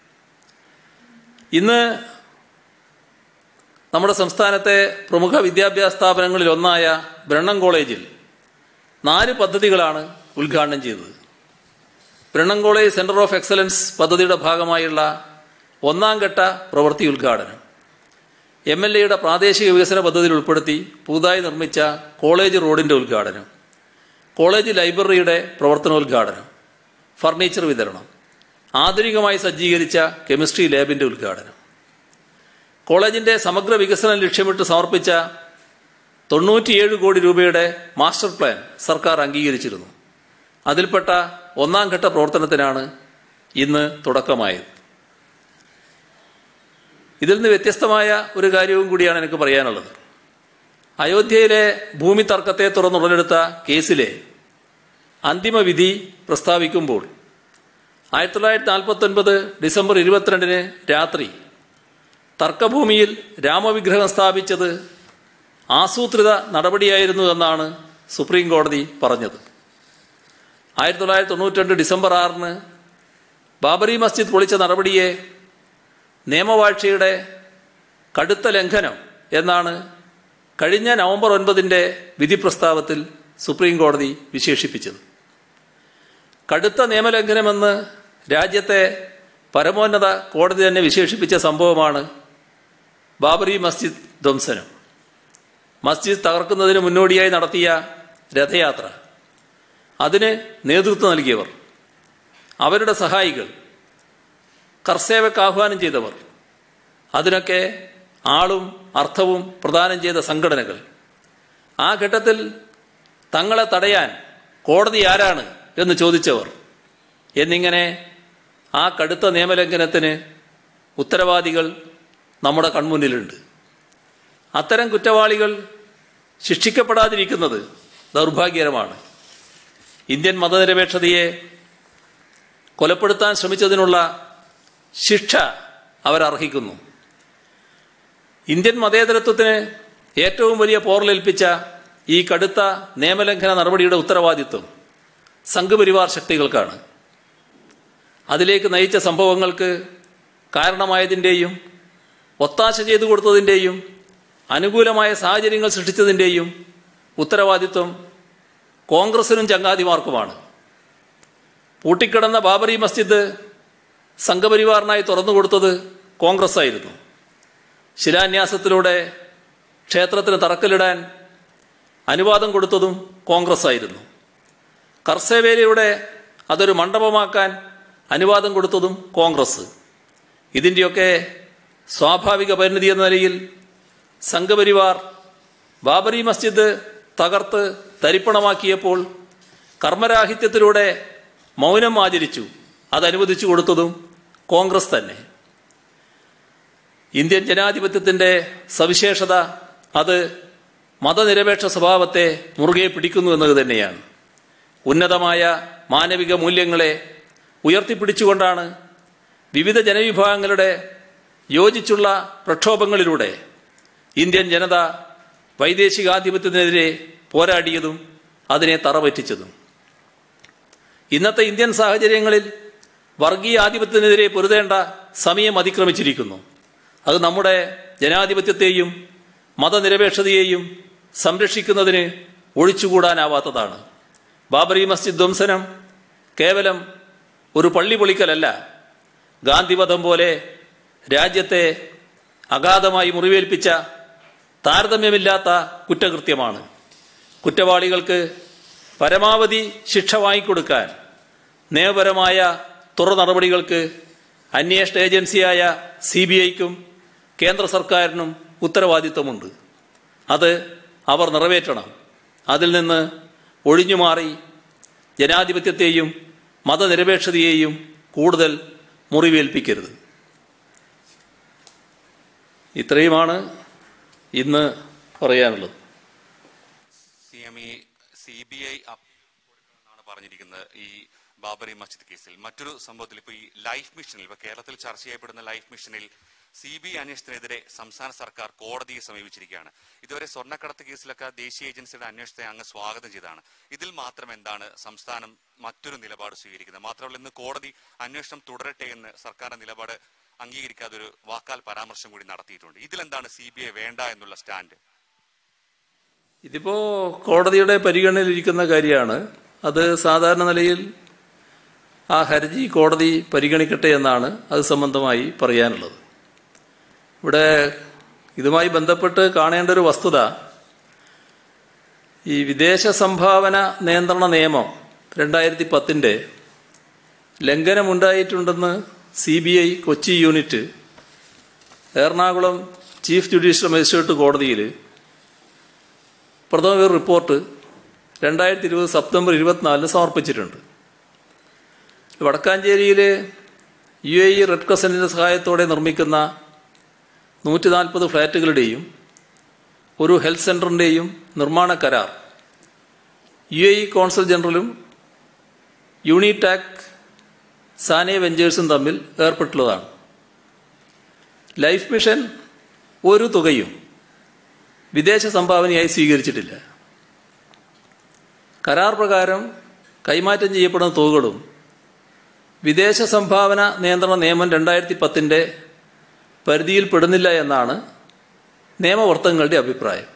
ഇന്ന് നമ്മുടെ സംസ്ഥാനത്തെ പ്രമുഖ വിദ്യാഭ്യാസ സ്ഥാപനങ്ങളിൽ ഒന്നായ ബ്രണ്ണം കോളേജിൽ നാല് പദ്ധതികളാണ് ഉദ്ഘാടനം ചെയ്തത് Brennen college centre of excellence പദ്ധതിയുടെ ഭാഗമായുള്ള ഒന്നാം ഘട്ട പ്രവൃത്തി ഉദ്ഘാടനം എം എൽ എയുടെ പ്രാദേശിക വികസന പദ്ധതിയിൽ ഉൾപ്പെടുത്തി പുതുതായി നിർമ്മിച്ച കോളേജ് റോഡിന്റെ ഉദ്ഘാടനം കോളേജ് ലൈബ്രറിയുടെ പ്രവർത്തനോദ്ഘാടനം ഫർണിച്ചർ വിതരണം ആധുനികമായി സജ്ജീകരിച്ച കെമിസ്ട്രി ലാബിന്റെ ഉദ്ഘാടനം കോളേജിന്റെ സമഗ്ര വികസനം ലക്ഷ്യമിട്ട് സമർപ്പിച്ച തൊണ്ണൂറ്റിയേഴ് കോടി രൂപയുടെ മാസ്റ്റർ പ്ലാൻ സർക്കാർ അംഗീകരിച്ചിരുന്നു അതിൽപ്പെട്ട ഒന്നാം ഘട്ട പ്രവർത്തനത്തിനാണ് ഇന്ന് തുടക്കമായത് ഇതിൽ നിന്ന് വ്യത്യസ്തമായ ഒരു കാര്യവും കൂടിയാണ് എനിക്ക് പറയാനുള്ളത് അയോധ്യയിലെ ഭൂമി തർക്കത്തെ തുടർന്ന് ഉടലെടുത്ത കേസിലെ അന്തിമ വിധി പ്രസ്താവിക്കുമ്പോൾ ആയിരത്തി തൊള്ളായിരത്തി നാൽപ്പത്തി ഒൻപത് ഡിസംബർ ഇരുപത്തിരണ്ടിന് രാത്രി തർക്കഭൂമിയിൽ രാമവിഗ്രഹം സ്ഥാപിച്ചത് ആസൂത്രിത നടപടിയായിരുന്നു എന്നാണ് സുപ്രീം കോടതി പറഞ്ഞത് ആയിരത്തി തൊള്ളായിരത്തി തൊണ്ണൂറ്റി ഡിസംബർ ആറിന് ബാബറി മസ്ജിദ് പൊളിച്ച നടപടിയെ നിയമവാഴ്ചയുടെ കടുത്ത ലംഘനം എന്നാണ് കഴിഞ്ഞ നവംബർ ഒൻപതിൻ്റെ വിധി പ്രസ്താവത്തിൽ സുപ്രീം കോടതി വിശേഷിപ്പിച്ചത് കടുത്ത നിയമലംഘനമെന്ന് രാജ്യത്തെ പരമോന്നത കോടതി തന്നെ വിശേഷിപ്പിച്ച സംഭവമാണ് ബാബറി മസ്ജിദ് ധ്വംസനം മസ്ജിദ് തകർക്കുന്നതിന് മുന്നോടിയായി നടത്തിയ രഥയാത്ര അതിന് നേതൃത്വം നൽകിയവർ അവരുടെ സഹായികൾ കർസേവക്ക് ആഹ്വാനം ചെയ്തവർ അതിനൊക്കെ ആളും അർത്ഥവും പ്രദാനം ചെയ്ത സംഘടനകൾ ആ ഘട്ടത്തിൽ തങ്ങളെ തടയാൻ കോടതി ആരാണ് എന്ന് ചോദിച്ചവർ എന്നിങ്ങനെ ആ കടുത്ത നിയമലംഘനത്തിന് ഉത്തരവാദികൾ നമ്മുടെ കൺമുന്നിലുണ്ട് അത്തരം കുറ്റവാളികൾ ശിക്ഷിക്കപ്പെടാതിരിക്കുന്നത് ദൗർഭാഗ്യകരമാണ് ഇന്ത്യൻ മതനിരപേക്ഷതയെ കൊലപ്പെടുത്താൻ ശ്രമിച്ചതിനുള്ള ശിക്ഷ അവരർഹിക്കുന്നു ഇന്ത്യൻ മതേതരത്വത്തിന് ഏറ്റവും വലിയ പോറലേൽപ്പിച്ച ഈ കടുത്ത നിയമലംഘന നടപടിയുടെ ഉത്തരവാദിത്വം സംഘപരിവാർ ശക്തികൾക്കാണ് അതിലേക്ക് നയിച്ച സംഭവങ്ങൾക്ക് കാരണമായതിൻ്റെയും ഒത്താശ ചെയ്തു കൊടുത്തതിൻ്റെയും അനുകൂലമായ സാഹചര്യങ്ങൾ സൃഷ്ടിച്ചതിൻ്റെയും ഉത്തരവാദിത്വം കോൺഗ്രസിനും ചങ്ങാതിമാർക്കുമാണ് പൂട്ടിക്കിടന്ന ബാബറി മസ്ജിദ് സംഘപരിവാറിനായി തുറന്നു കൊടുത്തത് കോൺഗ്രസ് ആയിരുന്നു ശിലാന്യാസത്തിലൂടെ ക്ഷേത്രത്തിന് തറക്കല്ലിടാൻ അനുവാദം കൊടുത്തതും കോൺഗ്രസ് ആയിരുന്നു കർസേവേലയുടെ അതൊരു മണ്ഡപമാക്കാൻ അനുവാദം കൊടുത്തതും കോൺഗ്രസ് ഇതിൻ്റെയൊക്കെ സ്വാഭാവിക പരിണിതി എന്ന നിലയിൽ സംഘപരിവാർ ബാബറി മസ്ജിദ് തകർത്ത് തരിപ്പണമാക്കിയപ്പോൾ കർമ്മരാഹിത്യത്തിലൂടെ മൗനം ആചരിച്ചു അത് അനുവദിച്ചു കൊടുത്തതും കോൺഗ്രസ് തന്നെ ഇന്ത്യൻ ജനാധിപത്യത്തിന്റെ സവിശേഷത അത് മതനിരപേക്ഷ സ്വഭാവത്തെ മുറുകെ പിടിക്കുന്നു എന്നത് തന്നെയാണ് ഉന്നതമായ മാനവിക മൂല്യങ്ങളെ ഉയർത്തിപ്പിടിച്ചുകൊണ്ടാണ് വിവിധ ജനവിഭാഗങ്ങളുടെ യോജിച്ചുള്ള പ്രക്ഷോഭങ്ങളിലൂടെ ഇന്ത്യൻ ജനത വൈദേശികാധിപത്യത്തിനെതിരെ പോരാടിയതും അതിനെ തറപറ്റിച്ചതും ഇന്നത്തെ ഇന്ത്യൻ സാഹചര്യങ്ങളിൽ വർഗീയ ആധിപത്യത്തിനെതിരെ പൊരുതേണ്ട സമയം അതിക്രമിച്ചിരിക്കുന്നു അത് നമ്മുടെ ജനാധിപത്യത്തെയും മതനിരപേക്ഷതയെയും സംരക്ഷിക്കുന്നതിന് ഒഴിച്ചുകൂടാനാവാത്തതാണ് ബാബറി മസ്ജിദ് ധ്വംസനം കേവലം ഒരു പള്ളി പൊളിക്കലല്ല ഗാന്ധിവധം പോലെ രാജ്യത്തെ അഗാധമായി മുറിവേൽപ്പിച്ച താരതമ്യമില്ലാത്ത കുറ്റകൃത്യമാണ് കുറ്റവാളികൾക്ക് പരമാവധി ശിക്ഷ വാങ്ങിക്കൊടുക്കാൻ നിയമപരമായ തുറ നടപടികൾക്ക് അന്വേഷണ ഏജൻസിയായ സി ബി ഐക്കും കേന്ദ്ര സർക്കാരിനും ഉത്തരവാദിത്വമുണ്ട് അത് അവർ നിറവേറ്റണം അതിൽ നിന്ന് ഒഴിഞ്ഞുമാറി ജനാധിപത്യത്തെയും മതനിരപേക്ഷതയെയും കൂടുതൽ മുറിവേൽപ്പിക്കരുത് ഇത്രയുമാണ് ഇന്ന് പറയാനുള്ളത് സി എം ഇ സി ബി ഐ എന്നാണ് പറഞ്ഞിരിക്കുന്നത് ഈ ബാബറി മസ്ജിദ് കേസിൽ മറ്റൊരു സംഭവത്തിൽ ഇപ്പോൾ ഈ ലൈഫ് മിഷനിൽ ഇപ്പോൾ കേരളത്തിൽ ചർച്ച ചെയ്യപ്പെടുന്ന ലൈഫ് മിഷനിൽ സി ബി ഐ അന്വേഷണത്തിനെതിരെ സംസ്ഥാന സർക്കാർ കോടതിയെ സമീപിച്ചിരിക്കുകയാണ് ഇതുവരെ സ്വർണ്ണക്കടത്ത് കേസിലൊക്കെ ദേശീയ ഏജൻസിയുടെ അന്വേഷണത്തെ അങ്ങ് സ്വാഗതം ചെയ്തതാണ് ഇതിൽ മാത്രം എന്താണ് സംസ്ഥാനം മറ്റൊരു നിലപാട് സ്വീകരിക്കുന്നത് മാത്രമല്ല ഇന്ന് കോടതി അന്വേഷണം തുടരട്ടെ എന്ന് സർക്കാരിന്റെ നിലപാട് അംഗീകരിക്കാതെ ഒരു വാക്കാൽ പരാമർശം കൂടി നടത്തിയിട്ടുണ്ട് ഇതിലെന്താണ് സി ബി ഐ വേണ്ട എന്നുള്ള സ്റ്റാൻഡ് ഇതിപ്പോ കോടതിയുടെ പരിഗണനയിലിരിക്കുന്ന കാര്യമാണ് അത് സാധാരണ നിലയിൽ ആ ഹർജി കോടതി പരിഗണിക്കട്ടെ എന്നാണ് അത് സംബന്ധമായി പറയാനുള്ളത് ഇവിടെ ഇതുമായി ബന്ധപ്പെട്ട് കാണേണ്ട ഒരു വസ്തുത ഈ വിദേശ സംഭാവന നിയന്ത്രണ നിയമം രണ്ടായിരത്തി പത്തിൻ്റെ ലംഘനമുണ്ടായിട്ടുണ്ടെന്ന് C B I Kochi unit Ernakulam chief judicial magistrate കോടതിയിൽ പ്രഥമ ഒരു റിപ്പോർട്ട് രണ്ടായിരത്തി ഇരുപത് സെപ്റ്റംബർ ഇരുപത്തിനാലിന് സമർപ്പിച്ചിട്ടുണ്ട് വടക്കാഞ്ചേരിയിൽ യു എ ഇ റെഡ് ക്രസൻറ്റിൻ്റെ സഹായത്തോടെ നിർമ്മിക്കുന്ന നൂറ്റി നാൽപ്പത് ഫ്ലാറ്റുകളുടെയും ഒരു ഹെൽത്ത് സെൻ്ററിൻ്റെയും നിർമ്മാണ കരാർ യു എ ഇ കോൺസൽ ജനറലും യൂണിടാക് സാനെ വെഞ്ചേഴ്സും തമ്മിൽ ഏർപ്പെട്ടുള്ളതാണ് ലൈഫ് മിഷൻ ഒരു തുകയും വിദേശ സംഭാവനയായി സ്വീകരിച്ചിട്ടില്ല കരാർ പ്രകാരം കൈമാറ്റം ചെയ്യപ്പെടുന്ന തുകകളും വിദേശ സംഭാവന നിയന്ത്രണ നിയമം രണ്ടായിരത്തി പത്തിൻ്റെ പരിധിയിൽപ്പെടുന്നില്ല എന്നാണ് നിയമവർത്തങ്ങളുടെ അഭിപ്രായം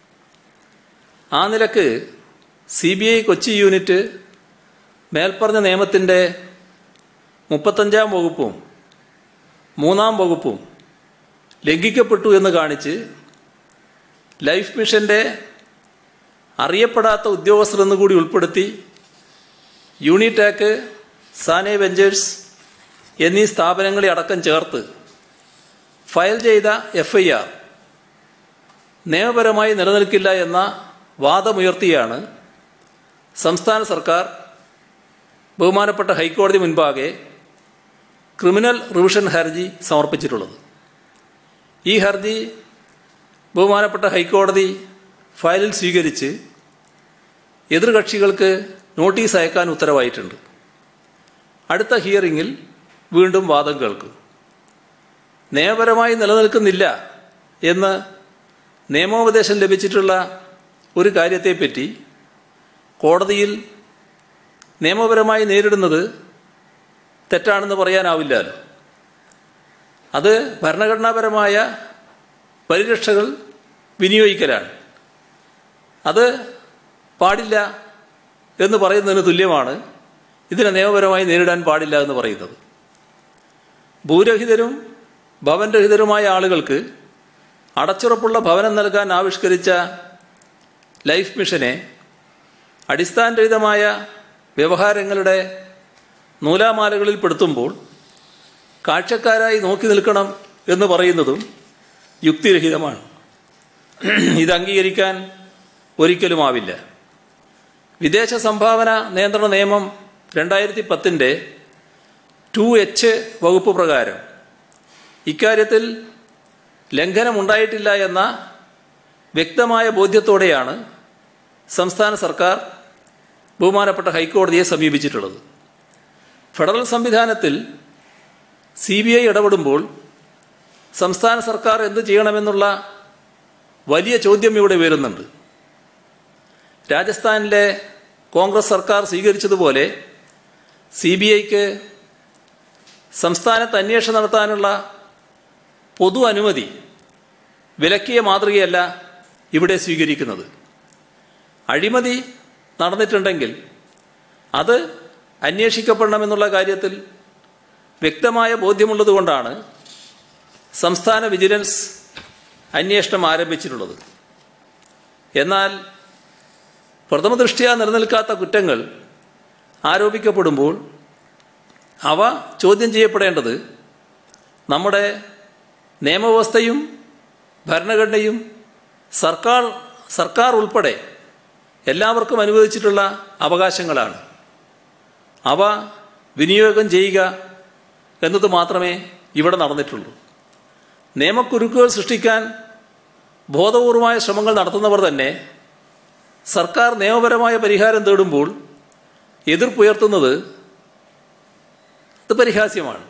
ആ നിലക്ക് C B I Kochi unit മേൽപ്പറഞ്ഞ നിയമത്തിൻ്റെ മുപ്പത്തഞ്ചാം വകുപ്പും മൂന്നാം വകുപ്പും ലംഘിക്കപ്പെട്ടു എന്ന് കാണിച്ച് ലൈഫ് മിഷന്റെ അറിയപ്പെടാത്ത ഉദ്യോഗസ്ഥർ എന്ന് കൂടി ഉൾപ്പെടുത്തി യൂണിടാക്ക് സാനെ വെഞ്ചേഴ്സ് എന്നീ സ്ഥാപനങ്ങളെ അടക്കം ചേർത്ത് ഫയൽ ചെയ്ത എഫ് ഐ ആർ നിയമപരമായി നിലനിൽക്കില്ല എന്ന വാദമുയർത്തിയാണ് സംസ്ഥാന സർക്കാർ ബഹുമാനപ്പെട്ട ഹൈക്കോടതി മുൻപാകെ ക്രിമിനൽ റിവിഷൻ ഹർജി സമർപ്പിച്ചിട്ടുള്ളത് ഈ ഹർജി ബഹുമാനപ്പെട്ട ഹൈക്കോടതി ഫയലിൽ സ്വീകരിച്ച് എതിർകക്ഷികൾക്ക് നോട്ടീസ് അയക്കാൻ ഉത്തരവായിട്ടുണ്ട് അടുത്ത ഹിയറിങ്ങിൽ വീണ്ടും വാദം കേൾക്കും നിയമപരമായി നിലനിൽക്കുന്നില്ല എന്ന് നിയമോപദേശം ലഭിച്ചിട്ടുള്ള ഒരു കാര്യത്തെപ്പറ്റി കോടതിയിൽ നിയമപരമായി നേരിടുന്നത് തെറ്റാണെന്ന് പറയാനാവില്ലല്ലോ അത് ഭരണഘടനാപരമായ പരിരക്ഷകൾ വിനിയോഗിക്കലാണ് അത് പാടില്ല എന്ന് പറയുന്നതിന് തുല്യമാണ് ഇതിനെ നിയമപരമായി നേരിടാൻ പാടില്ല എന്ന് പറയുന്നത് ഭൂരഹിതരും ഭവൻരഹിതരുമായ ആളുകൾക്ക് അടച്ചുറപ്പുള്ള ഭവനം നൽകാൻ ആവിഷ്കരിച്ച ലൈഫ് മിഷനെ അടിസ്ഥാനരഹിതമായ വ്യവഹാരങ്ങളുടെ നൂലാമാലകളിൽ പെടുത്തുമ്പോൾ കാഴ്ചക്കാരായി നോക്കി നിൽക്കണം എന്ന് പറയുന്നതും യുക്തിരഹിതമാണ് ഇത് അംഗീകരിക്കാൻ ഒരിക്കലുമാവില്ല വിദേശ സംഭാവന നിയന്ത്രണ നിയമം രണ്ടായിരത്തി പത്തിൻ്റെ ടു എച്ച് വകുപ്പ് പ്രകാരം ഇക്കാര്യത്തിൽ ലംഘനമുണ്ടായിട്ടില്ല എന്ന വ്യക്തമായ ബോധ്യത്തോടെയാണ് സംസ്ഥാന സർക്കാർ ബഹുമാനപ്പെട്ട ഹൈക്കോടതിയെ സമീപിച്ചിട്ടുള്ളത് ഫെഡറൽ സംവിധാനത്തിൽ സി ബി ഐ ഇടപെടുമ്പോൾ സംസ്ഥാന സർക്കാർ എന്ത് ചെയ്യണമെന്നുള്ള വലിയ ചോദ്യം ഇവിടെ ഉയരുന്നുണ്ട് രാജസ്ഥാനിലെ കോൺഗ്രസ് സർക്കാർ സ്വീകരിച്ചതുപോലെ സി ബി ഐക്ക് സംസ്ഥാനത്ത് അന്വേഷണം നടത്താനുള്ള പൊതു അനുമതി വിലക്കിയ മാതൃകയല്ല ഇവിടെ സ്വീകരിക്കുന്നത് അഴിമതി നടന്നിട്ടുണ്ടെങ്കിൽ അത് അന്വേഷിക്കപ്പെടണമെന്നുള്ള കാര്യത്തിൽ വ്യക്തമായ ബോധ്യമുള്ളതുകൊണ്ടാണ് സംസ്ഥാന വിജിലൻസ് അന്വേഷണം ആരംഭിച്ചിട്ടുള്ളത് എന്നാൽ പ്രഥമദൃഷ്ട്യാ നിലനിൽക്കാത്ത കുറ്റങ്ങൾ ആരോപിക്കപ്പെടുമ്പോൾ അവ ചോദ്യം ചെയ്യപ്പെടേണ്ടത് നമ്മുടെ നിയമവ്യവസ്ഥയും ഭരണഘടനയും സർക്കാർ സർക്കാർ ഉൾപ്പെടെ എല്ലാവർക്കും അനുവദിച്ചിട്ടുള്ള അവകാശങ്ങളാണ് അവ വിനിയോഗം ചെയ്യുക എന്നത് മാത്രമേ ഇവിടെ നടന്നിട്ടുള്ളൂ നിയമക്കുരുക്കുകൾ സൃഷ്ടിക്കാൻ ബോധപൂർവമായ ശ്രമങ്ങൾ നടത്തുന്നവർ തന്നെ സർക്കാർ നിയമപരമായ പരിഹാരം തേടുമ്പോൾ എതിർപ്പുയർത്തുന്നത് ഇത് പരിഹാസ്യമാണ്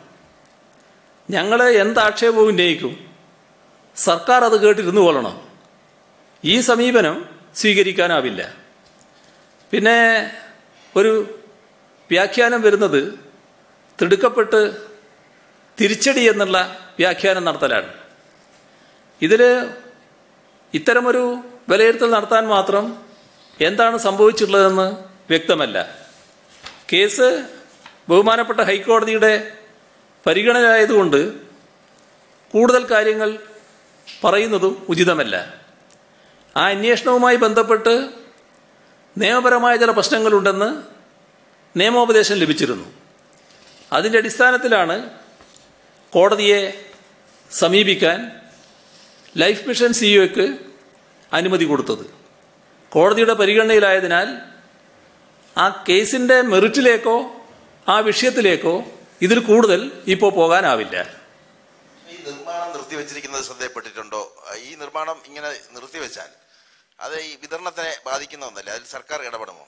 ഞങ്ങൾ എന്ത് ആക്ഷേപവും ഉന്നയിക്കും സർക്കാർ അത് കേട്ടിരുന്നു കൊള്ളണം ഈ സമീപനം സ്വീകരിക്കാനാവില്ല പിന്നെ ഒരു വ്യാഖ്യാനം വരുന്നത് തിടുക്കപ്പെട്ട് തിരിച്ചടി എന്നുള്ള വ്യാഖ്യാനം നടത്തലാണ് ഇതിൽ ഇത്തരമൊരു വിലയിരുത്തൽ നടത്താൻ മാത്രം എന്താണ് സംഭവിച്ചിട്ടുള്ളതെന്ന് വ്യക്തമല്ല കേസ് ബഹുമാനപ്പെട്ട ഹൈക്കോടതിയുടെ പരിഗണനയായതുകൊണ്ട് കൂടുതൽ കാര്യങ്ങൾ പറയുന്നതും ഉചിതമല്ല ആ അന്വേഷണവുമായി ബന്ധപ്പെട്ട് നിയമപരമായ ചില പ്രശ്നങ്ങളുണ്ടെന്ന് നിയമോപദേശം ലഭിച്ചിരുന്നു അതിൻ്റെ അടിസ്ഥാനത്തിലാണ് കോടതിയെ സമീപിക്കാൻ ലൈഫ് മിഷൻ സിഇഒക്ക് അനുമതി കൊടുത്തത് കോടതിയുടെ പരിഗണനയിലായതിനാൽ ആ കേസിൻ്റെ മെറിറ്റിലേക്കോ ആ വിഷയത്തിലേക്കോ ഇതിൽ കൂടുതൽ ഇപ്പോൾ പോകാനാവില്ല ഈ നിർമ്മാണം നിർത്തിവെച്ചിരിക്കുന്നത് ശ്രദ്ധയപ്പെട്ടിട്ടുണ്ടോ ഈ നിർമ്മാണം ഇങ്ങനെ നിർത്തിവെച്ചാൽ അത് ഈ വിതരണത്തിനെ ബാധിക്കുന്ന ഒന്നല്ലേ അതിൽ സർക്കാർ ഇടപെടുമോ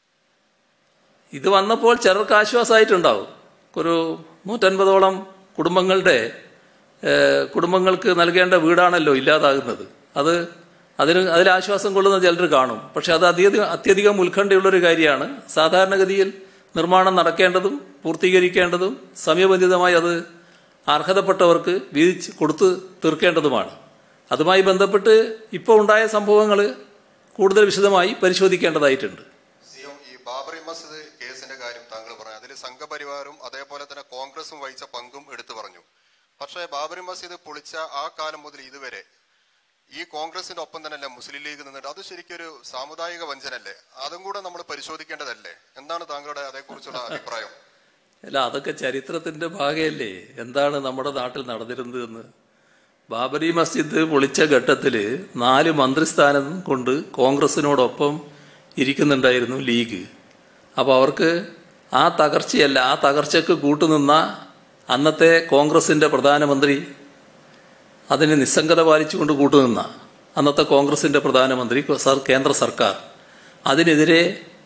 ഇത് വന്നപ്പോൾ ചിലർക്ക് ആശ്വാസമായിട്ടുണ്ടാവും ഒരു നൂറ്റൻപതോളം കുടുംബങ്ങളുടെ ഏഹ്, കുടുംബങ്ങൾക്ക് നൽകേണ്ട വീടാണല്ലോ ഇല്ലാതാകുന്നത് അത് അതിന് അതിൽ ആശ്വാസം കൊള്ളുന്ന ചിലർ കാണും പക്ഷെ അത് അത്യധികം അത്യധികം ഉത്കണ്ഠയുള്ളൊരു കാര്യമാണ് സാധാരണഗതിയിൽ നിർമ്മാണം നടക്കേണ്ടതും പൂർത്തീകരിക്കേണ്ടതും സമയബന്ധിതമായി അത് അർഹതപ്പെട്ടവർക്ക് വീതിച്ച് കൊടുത്തു തീർക്കേണ്ടതുമാണ് അതുമായി ബന്ധപ്പെട്ട് ഇപ്പോൾ ഉണ്ടായ സംഭവങ്ങൾ കൂടുതൽ വിശദമായി പരിശോധിക്കേണ്ടതായിട്ടുണ്ട് സിഎം ഈ ബാബറി മസ്ജിദ് കേസിന്റെ കാര്യം താങ്കൾ പറഞ്ഞു അതിൽ സംഘപരിവാരും അതേപോലെ തന്നെ കോൺഗ്രസും വഹിച്ച പങ്കും എടുത്തു പറഞ്ഞു പക്ഷേ ബാബറി മസ്ജിദ് പൊളിച്ച ആ കാലം മുതൽ ഇതുവരെ ഈ കോൺഗ്രസിന്റെ ഒപ്പം തന്നെയല്ലേ മുസ്ലിം ലീഗ് നിന്നിട്ട് അത് ശരിക്കൊരു സാമുദായിക വഞ്ചനല്ലേ അതും കൂടെ നമ്മൾ പരിശോധിക്കേണ്ടതല്ലേ എന്താണ് താങ്കളുടെ അതേക്കുറിച്ചുള്ള അഭിപ്രായം അല്ല അതൊക്കെ ചരിത്രത്തിന്റെ ഭാഗമല്ലേ എന്താണ് നമ്മുടെ നാട്ടിൽ നടന്നിരുന്നതെന്ന് ബാബരി മസ്ജിദ് പൊളിച്ച ഘട്ടത്തിൽ നാല് മന്ത്രിസ്ഥാനം കൊണ്ട് കോൺഗ്രസിനോടൊപ്പം ഇരിക്കുന്നുണ്ടായിരുന്നു ലീഗ് അപ്പോൾ അവർക്ക് ആ തകർച്ചയല്ല ആ തകർച്ചയ്ക്ക് കൂട്ടുനിന്ന അന്നത്തെ കോൺഗ്രസിന്റെ പ്രധാനമന്ത്രി അതിന് നിസ്സംഗത പാലിച്ചുകൊണ്ട് കൂട്ടുനിന്ന അന്നത്തെ കോൺഗ്രസിന്റെ പ്രധാനമന്ത്രി സർ കേന്ദ്ര സർക്കാർ അതിനെതിരെ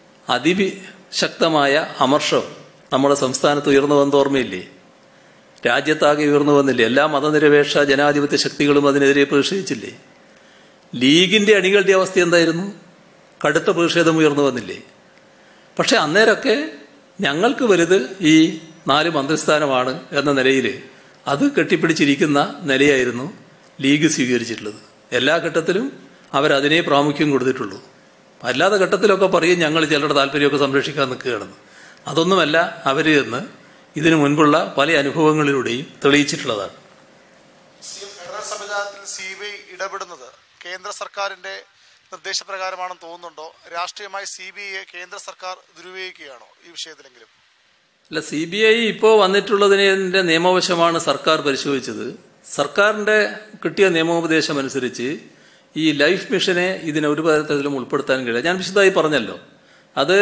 അതിശക്തമായ അമർഷം നമ്മുടെ സംസ്ഥാനത്ത് ഉയർന്നു വന്ന ഓർമ്മയില്ലേ രാജ്യത്താകെ ഉയർന്നു വന്നില്ലേ എല്ലാ മതനിരപേക്ഷ ജനാധിപത്യ ശക്തികളും അതിനെതിരെ പ്രതിഷേധിച്ചില്ലേ ലീഗിന്റെ അണികളുടെ അവസ്ഥ എന്തായിരുന്നു കടുത്ത പ്രതിഷേധം ഉയർന്നു വന്നില്ലേ പക്ഷെ അന്നേരമൊക്കെ ഞങ്ങൾക്ക് വലുത് ഈ നാല് മന്ത്രിസ്ഥാനമാണ് എന്ന നിലയിൽ അത് കെട്ടിപ്പിടിച്ചിരിക്കുന്ന നിലയായിരുന്നു ലീഗ് സ്വീകരിച്ചിട്ടുള്ളത് എല്ലാ ഘട്ടത്തിലും അവരതിനെ പ്രാമുഖ്യം കൊടുത്തിട്ടുള്ളൂ അല്ലാത്ത ഘട്ടത്തിലൊക്കെ പറയും ഞങ്ങൾ ചിലരുടെ താല്പര്യമൊക്കെ സംരക്ഷിക്കാൻ നിൽക്കുകയാണെന്ന് അതൊന്നുമല്ല അവർ എന്ന് ഇതിനു മുൻപുള്ള പല അനുഭവങ്ങളിലൂടെയും തെളിയിച്ചിട്ടുള്ളതാണ് ഫെഡറൽ സംവിധാനത്തിൽ സി ബി ഐ ഇടപെടുന്നത് കേന്ദ്ര സർക്കാരിന്റെ നിർദ്ദേശപ്രകാരമാണെന്ന് തോന്നുന്നുണ്ടോ രാഷ്ട്രീയമായി സി ബി ഐയെ കേന്ദ്ര സർക്കാർ ദുരുപയോഗിക്കുകയാണോ ഈ വിഷയത്തിലെങ്കിലും അല്ല സി ബി ഐ ഇപ്പോൾ വന്നിട്ടുള്ളതിന്റെ നിയമവശമാണ് സർക്കാർ പരിശോധിച്ചത് സർക്കാരിന്റെ കിട്ടിയ നിയമോപദേശം അനുസരിച്ച് ഈ ലൈഫ് മിഷനെ ഇതിനെ ഒരു തരത്തിലും ഉൾപ്പെടുത്താൻ കഴിയില്ല ഞാൻ വിശദമായി പറഞ്ഞല്ലോ അത്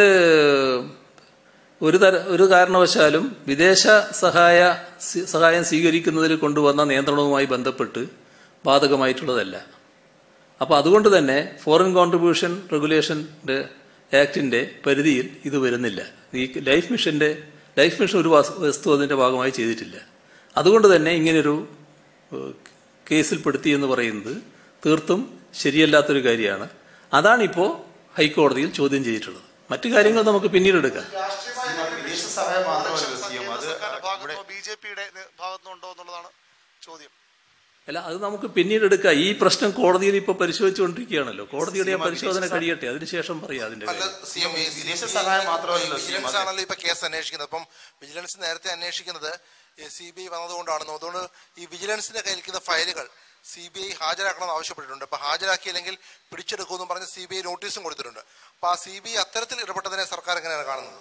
ഒരു തര ഒരു കാരണവശാലും വിദേശ സഹായ സി- സഹായം സ്വീകരിക്കുന്നതിൽ കൊണ്ടുവന്ന നിയന്ത്രണവുമായി ബന്ധപ്പെട്ട് ബാധകമായിട്ടുള്ളതല്ല അപ്പോൾ അതുകൊണ്ട് തന്നെ ഫോറിൻ കോൺട്രിബ്യൂഷൻ റെഗുലേഷൻ്റെ ആക്ടിന്റെ പരിധിയിൽ ഇത് വരുന്നില്ല ഈ ലൈഫ് മിഷന്റെ ലൈഫ് മിഷൻ ഒരു വസ്- വസ്തു അതിന്റെ ഭാഗമായി ചെയ്തിട്ടില്ല അതുകൊണ്ട് തന്നെ ഇങ്ങനൊരു ഏഹ്, കേസിൽപ്പെടുത്തി എന്ന് പറയുന്നത് തീർത്തും ശരിയല്ലാത്തൊരു കാര്യമാണ് അതാണിപ്പോൾ ഹൈക്കോടതിയിൽ ചോദ്യം ചെയ്തിട്ടുള്ളത് മറ്റു കാര്യങ്ങൾ നമുക്ക് പിന്നീട് എടുക്കാം വിദേശ സഹായം മാത്രമല്ല സിഎം അത് സർക്കാരിന്റെ ഇവിടെ ഭാഗത്തുനിന്നോ ബി ജെ പിയുടെ ഭാഗത്തുനിന്നുണ്ടോ എന്നുള്ളതാണ് ചോദ്യം അല്ല അത് നമുക്ക് പിന്നീട് എടുക്കാം ഈ പ്രശ്നം കോടതിയിൽ ഇപ്പോൾ പരിശോധിച്ചുകൊണ്ടിരിക്കുകയാണല്ലോ കോടതിയുടെ ആ പരിശോധന കഴിയട്ടെ അതിനുശേഷം പറയാം അതിന്റെ അല്ല കാര്യം സി എം വിദേശ സഹായം മാത്രമല്ലല്ലോ സി എം വിജിലൻസ് ആണല്ലോ ഇപ്പൊ കേസ് അന്വേഷിക്കുന്നത് അപ്പം വിജിലൻസ് നേരത്തെ അന്വേഷിക്കുന്നത് സി ബി ഐ വന്നതുകൊണ്ടാണെന്ന് അതുകൊണ്ട് ഈ വിജിലൻസിന്റെ കയ്യിലിരിക്കുന്ന ഫയലുകൾ സി ബി ഐ ഹാജരാക്കണമെന്ന് ആവശ്യപ്പെട്ടിട്ടുണ്ട് അപ്പൊ ഹാജരാക്കിയില്ലെങ്കിൽ പിടിച്ചെടുക്കുമെന്നും പറഞ്ഞ് സി ബി ഐ നോട്ടീസും കൊടുത്തിട്ടുണ്ട് അപ്പൊ ആ സി ബി ഐ അത്തരത്തിൽ ഇടപെട്ടതിനെ സർക്കാർ എങ്ങനെയാണ് കാണുന്നത്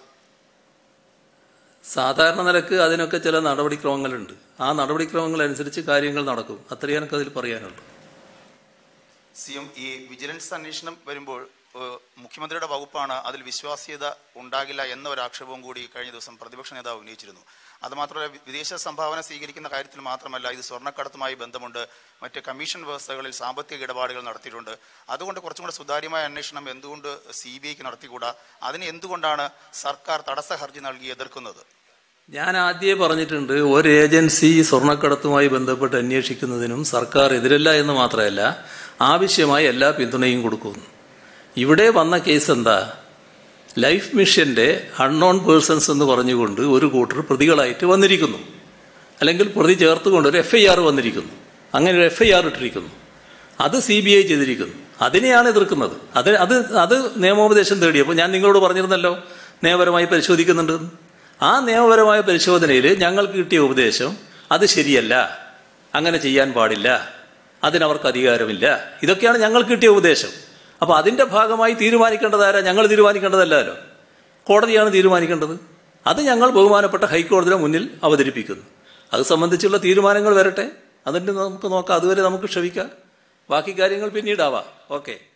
സാധാരണ നിലക്ക് അതിനൊക്കെ ചില നടപടിക്രമങ്ങളുണ്ട് ആ നടപടിക്രമങ്ങൾ അനുസരിച്ച് കാര്യങ്ങൾ നടക്കും അത്രയേ എനിക്ക് അതിൽ പറയാനുള്ളൂ സി എം ഈ വിജിലൻസ് അന്വേഷണം വരുമ്പോൾ ഏഹ്, മുഖ്യമന്ത്രിയുടെ വകുപ്പാണ് അതിൽ വിശ്വാസ്യത ഉണ്ടാകില്ല എന്ന ഒരു ആക്ഷേപവും കൂടി കഴിഞ്ഞ ദിവസം പ്രതിപക്ഷ നേതാവ് ഉന്നയിച്ചിരുന്നു അതുമാത്രമല്ല വി- വിദേശ സംഭാവന സ്വീകരിക്കുന്ന കാര്യത്തിൽ മാത്രമല്ല ഇത് സ്വർണ്ണക്കടത്തുമായി ബന്ധമുണ്ട് മറ്റ് കമ്മീഷൻ വ്യവസ്ഥകളിൽ സാമ്പത്തിക ഇടപാടുകൾ നടത്തിയിട്ടുണ്ട് അതുകൊണ്ട് കുറച്ചും കൂടെ സുതാര്യമായ അന്വേഷണം എന്തുകൊണ്ട് സി ബി ഐക്ക് നടത്തിക്കൂടാ അതിന് എന്തുകൊണ്ടാണ് സർക്കാർ തടസ്സ ഹർജി നൽകി എതിർക്കുന്നത് ഞാൻ ആദ്യമേ പറഞ്ഞിട്ടുണ്ട് ഒരു ഏജൻസി സ്വർണ്ണക്കടത്തുമായി ബന്ധപ്പെട്ട് അന്വേഷിക്കുന്നതിനും സർക്കാർ എതിരല്ല എന്ന് മാത്രമല്ല ആവശ്യമായ എല്ലാ പിന്തുണയും കൊടുക്കുന്നു ഇവിടെ വന്ന കേസ് എന്താ ലൈഫ് മിഷന്റെ അൺനോൺ പേഴ്സൺസ് എന്ന് പറഞ്ഞുകൊണ്ട് ഒരു കൂട്ടർ പ്രതികളായിട്ട് വന്നിരിക്കുന്നു അല്ലെങ്കിൽ പ്രതി ചേർത്തുകൊണ്ട് ഒരു എഫ് ഐ ആർ വന്നിരിക്കുന്നു അങ്ങനെ ഒരു എഫ് ഐ ആർ ഇട്ടിരിക്കുന്നു അത് സി ബി ഐ ചെയ്തിരിക്കുന്നു അതിനെയാണ് എതിർക്കുന്നത് അത് അത് അത് നിയമോപദേശം തേടിയപ്പോൾ ഞാൻ നിങ്ങളോട് പറഞ്ഞിരുന്നല്ലോ നിയമപരമായി പരിശോധിക്കുന്നുണ്ട് എന്ന്. ആ നിയമപരമായ പരിശോധനയിൽ ഞങ്ങൾക്ക് കിട്ടിയ ഉപദേശം അത് ശരിയല്ല അങ്ങനെ ചെയ്യാൻ പാടില്ല അതിനവർക്ക് അധികാരമില്ല ഇതൊക്കെയാണ് ഞങ്ങൾക്ക് കിട്ടിയ ഉപദേശം അപ്പൊ അതിന്റെ ഭാഗമായി തീരുമാനിക്കേണ്ടതാരാ ഞങ്ങൾ തീരുമാനിക്കേണ്ടതല്ലല്ലോ കോടതിയാണ് തീരുമാനിക്കേണ്ടത് അത് ഞങ്ങൾ ബഹുമാനപ്പെട്ട ഹൈക്കോടതിയുടെ മുന്നിൽ അവതരിപ്പിക്കുന്നു അത് സംബന്ധിച്ചുള്ള തീരുമാനങ്ങൾ വരട്ടെ അതിന്റെ നമുക്ക് നോക്കാം അതുവരെ നമുക്ക് ക്ഷമിക്കാം ബാക്കി കാര്യങ്ങൾ പിന്നീടാവാം ഓക്കെ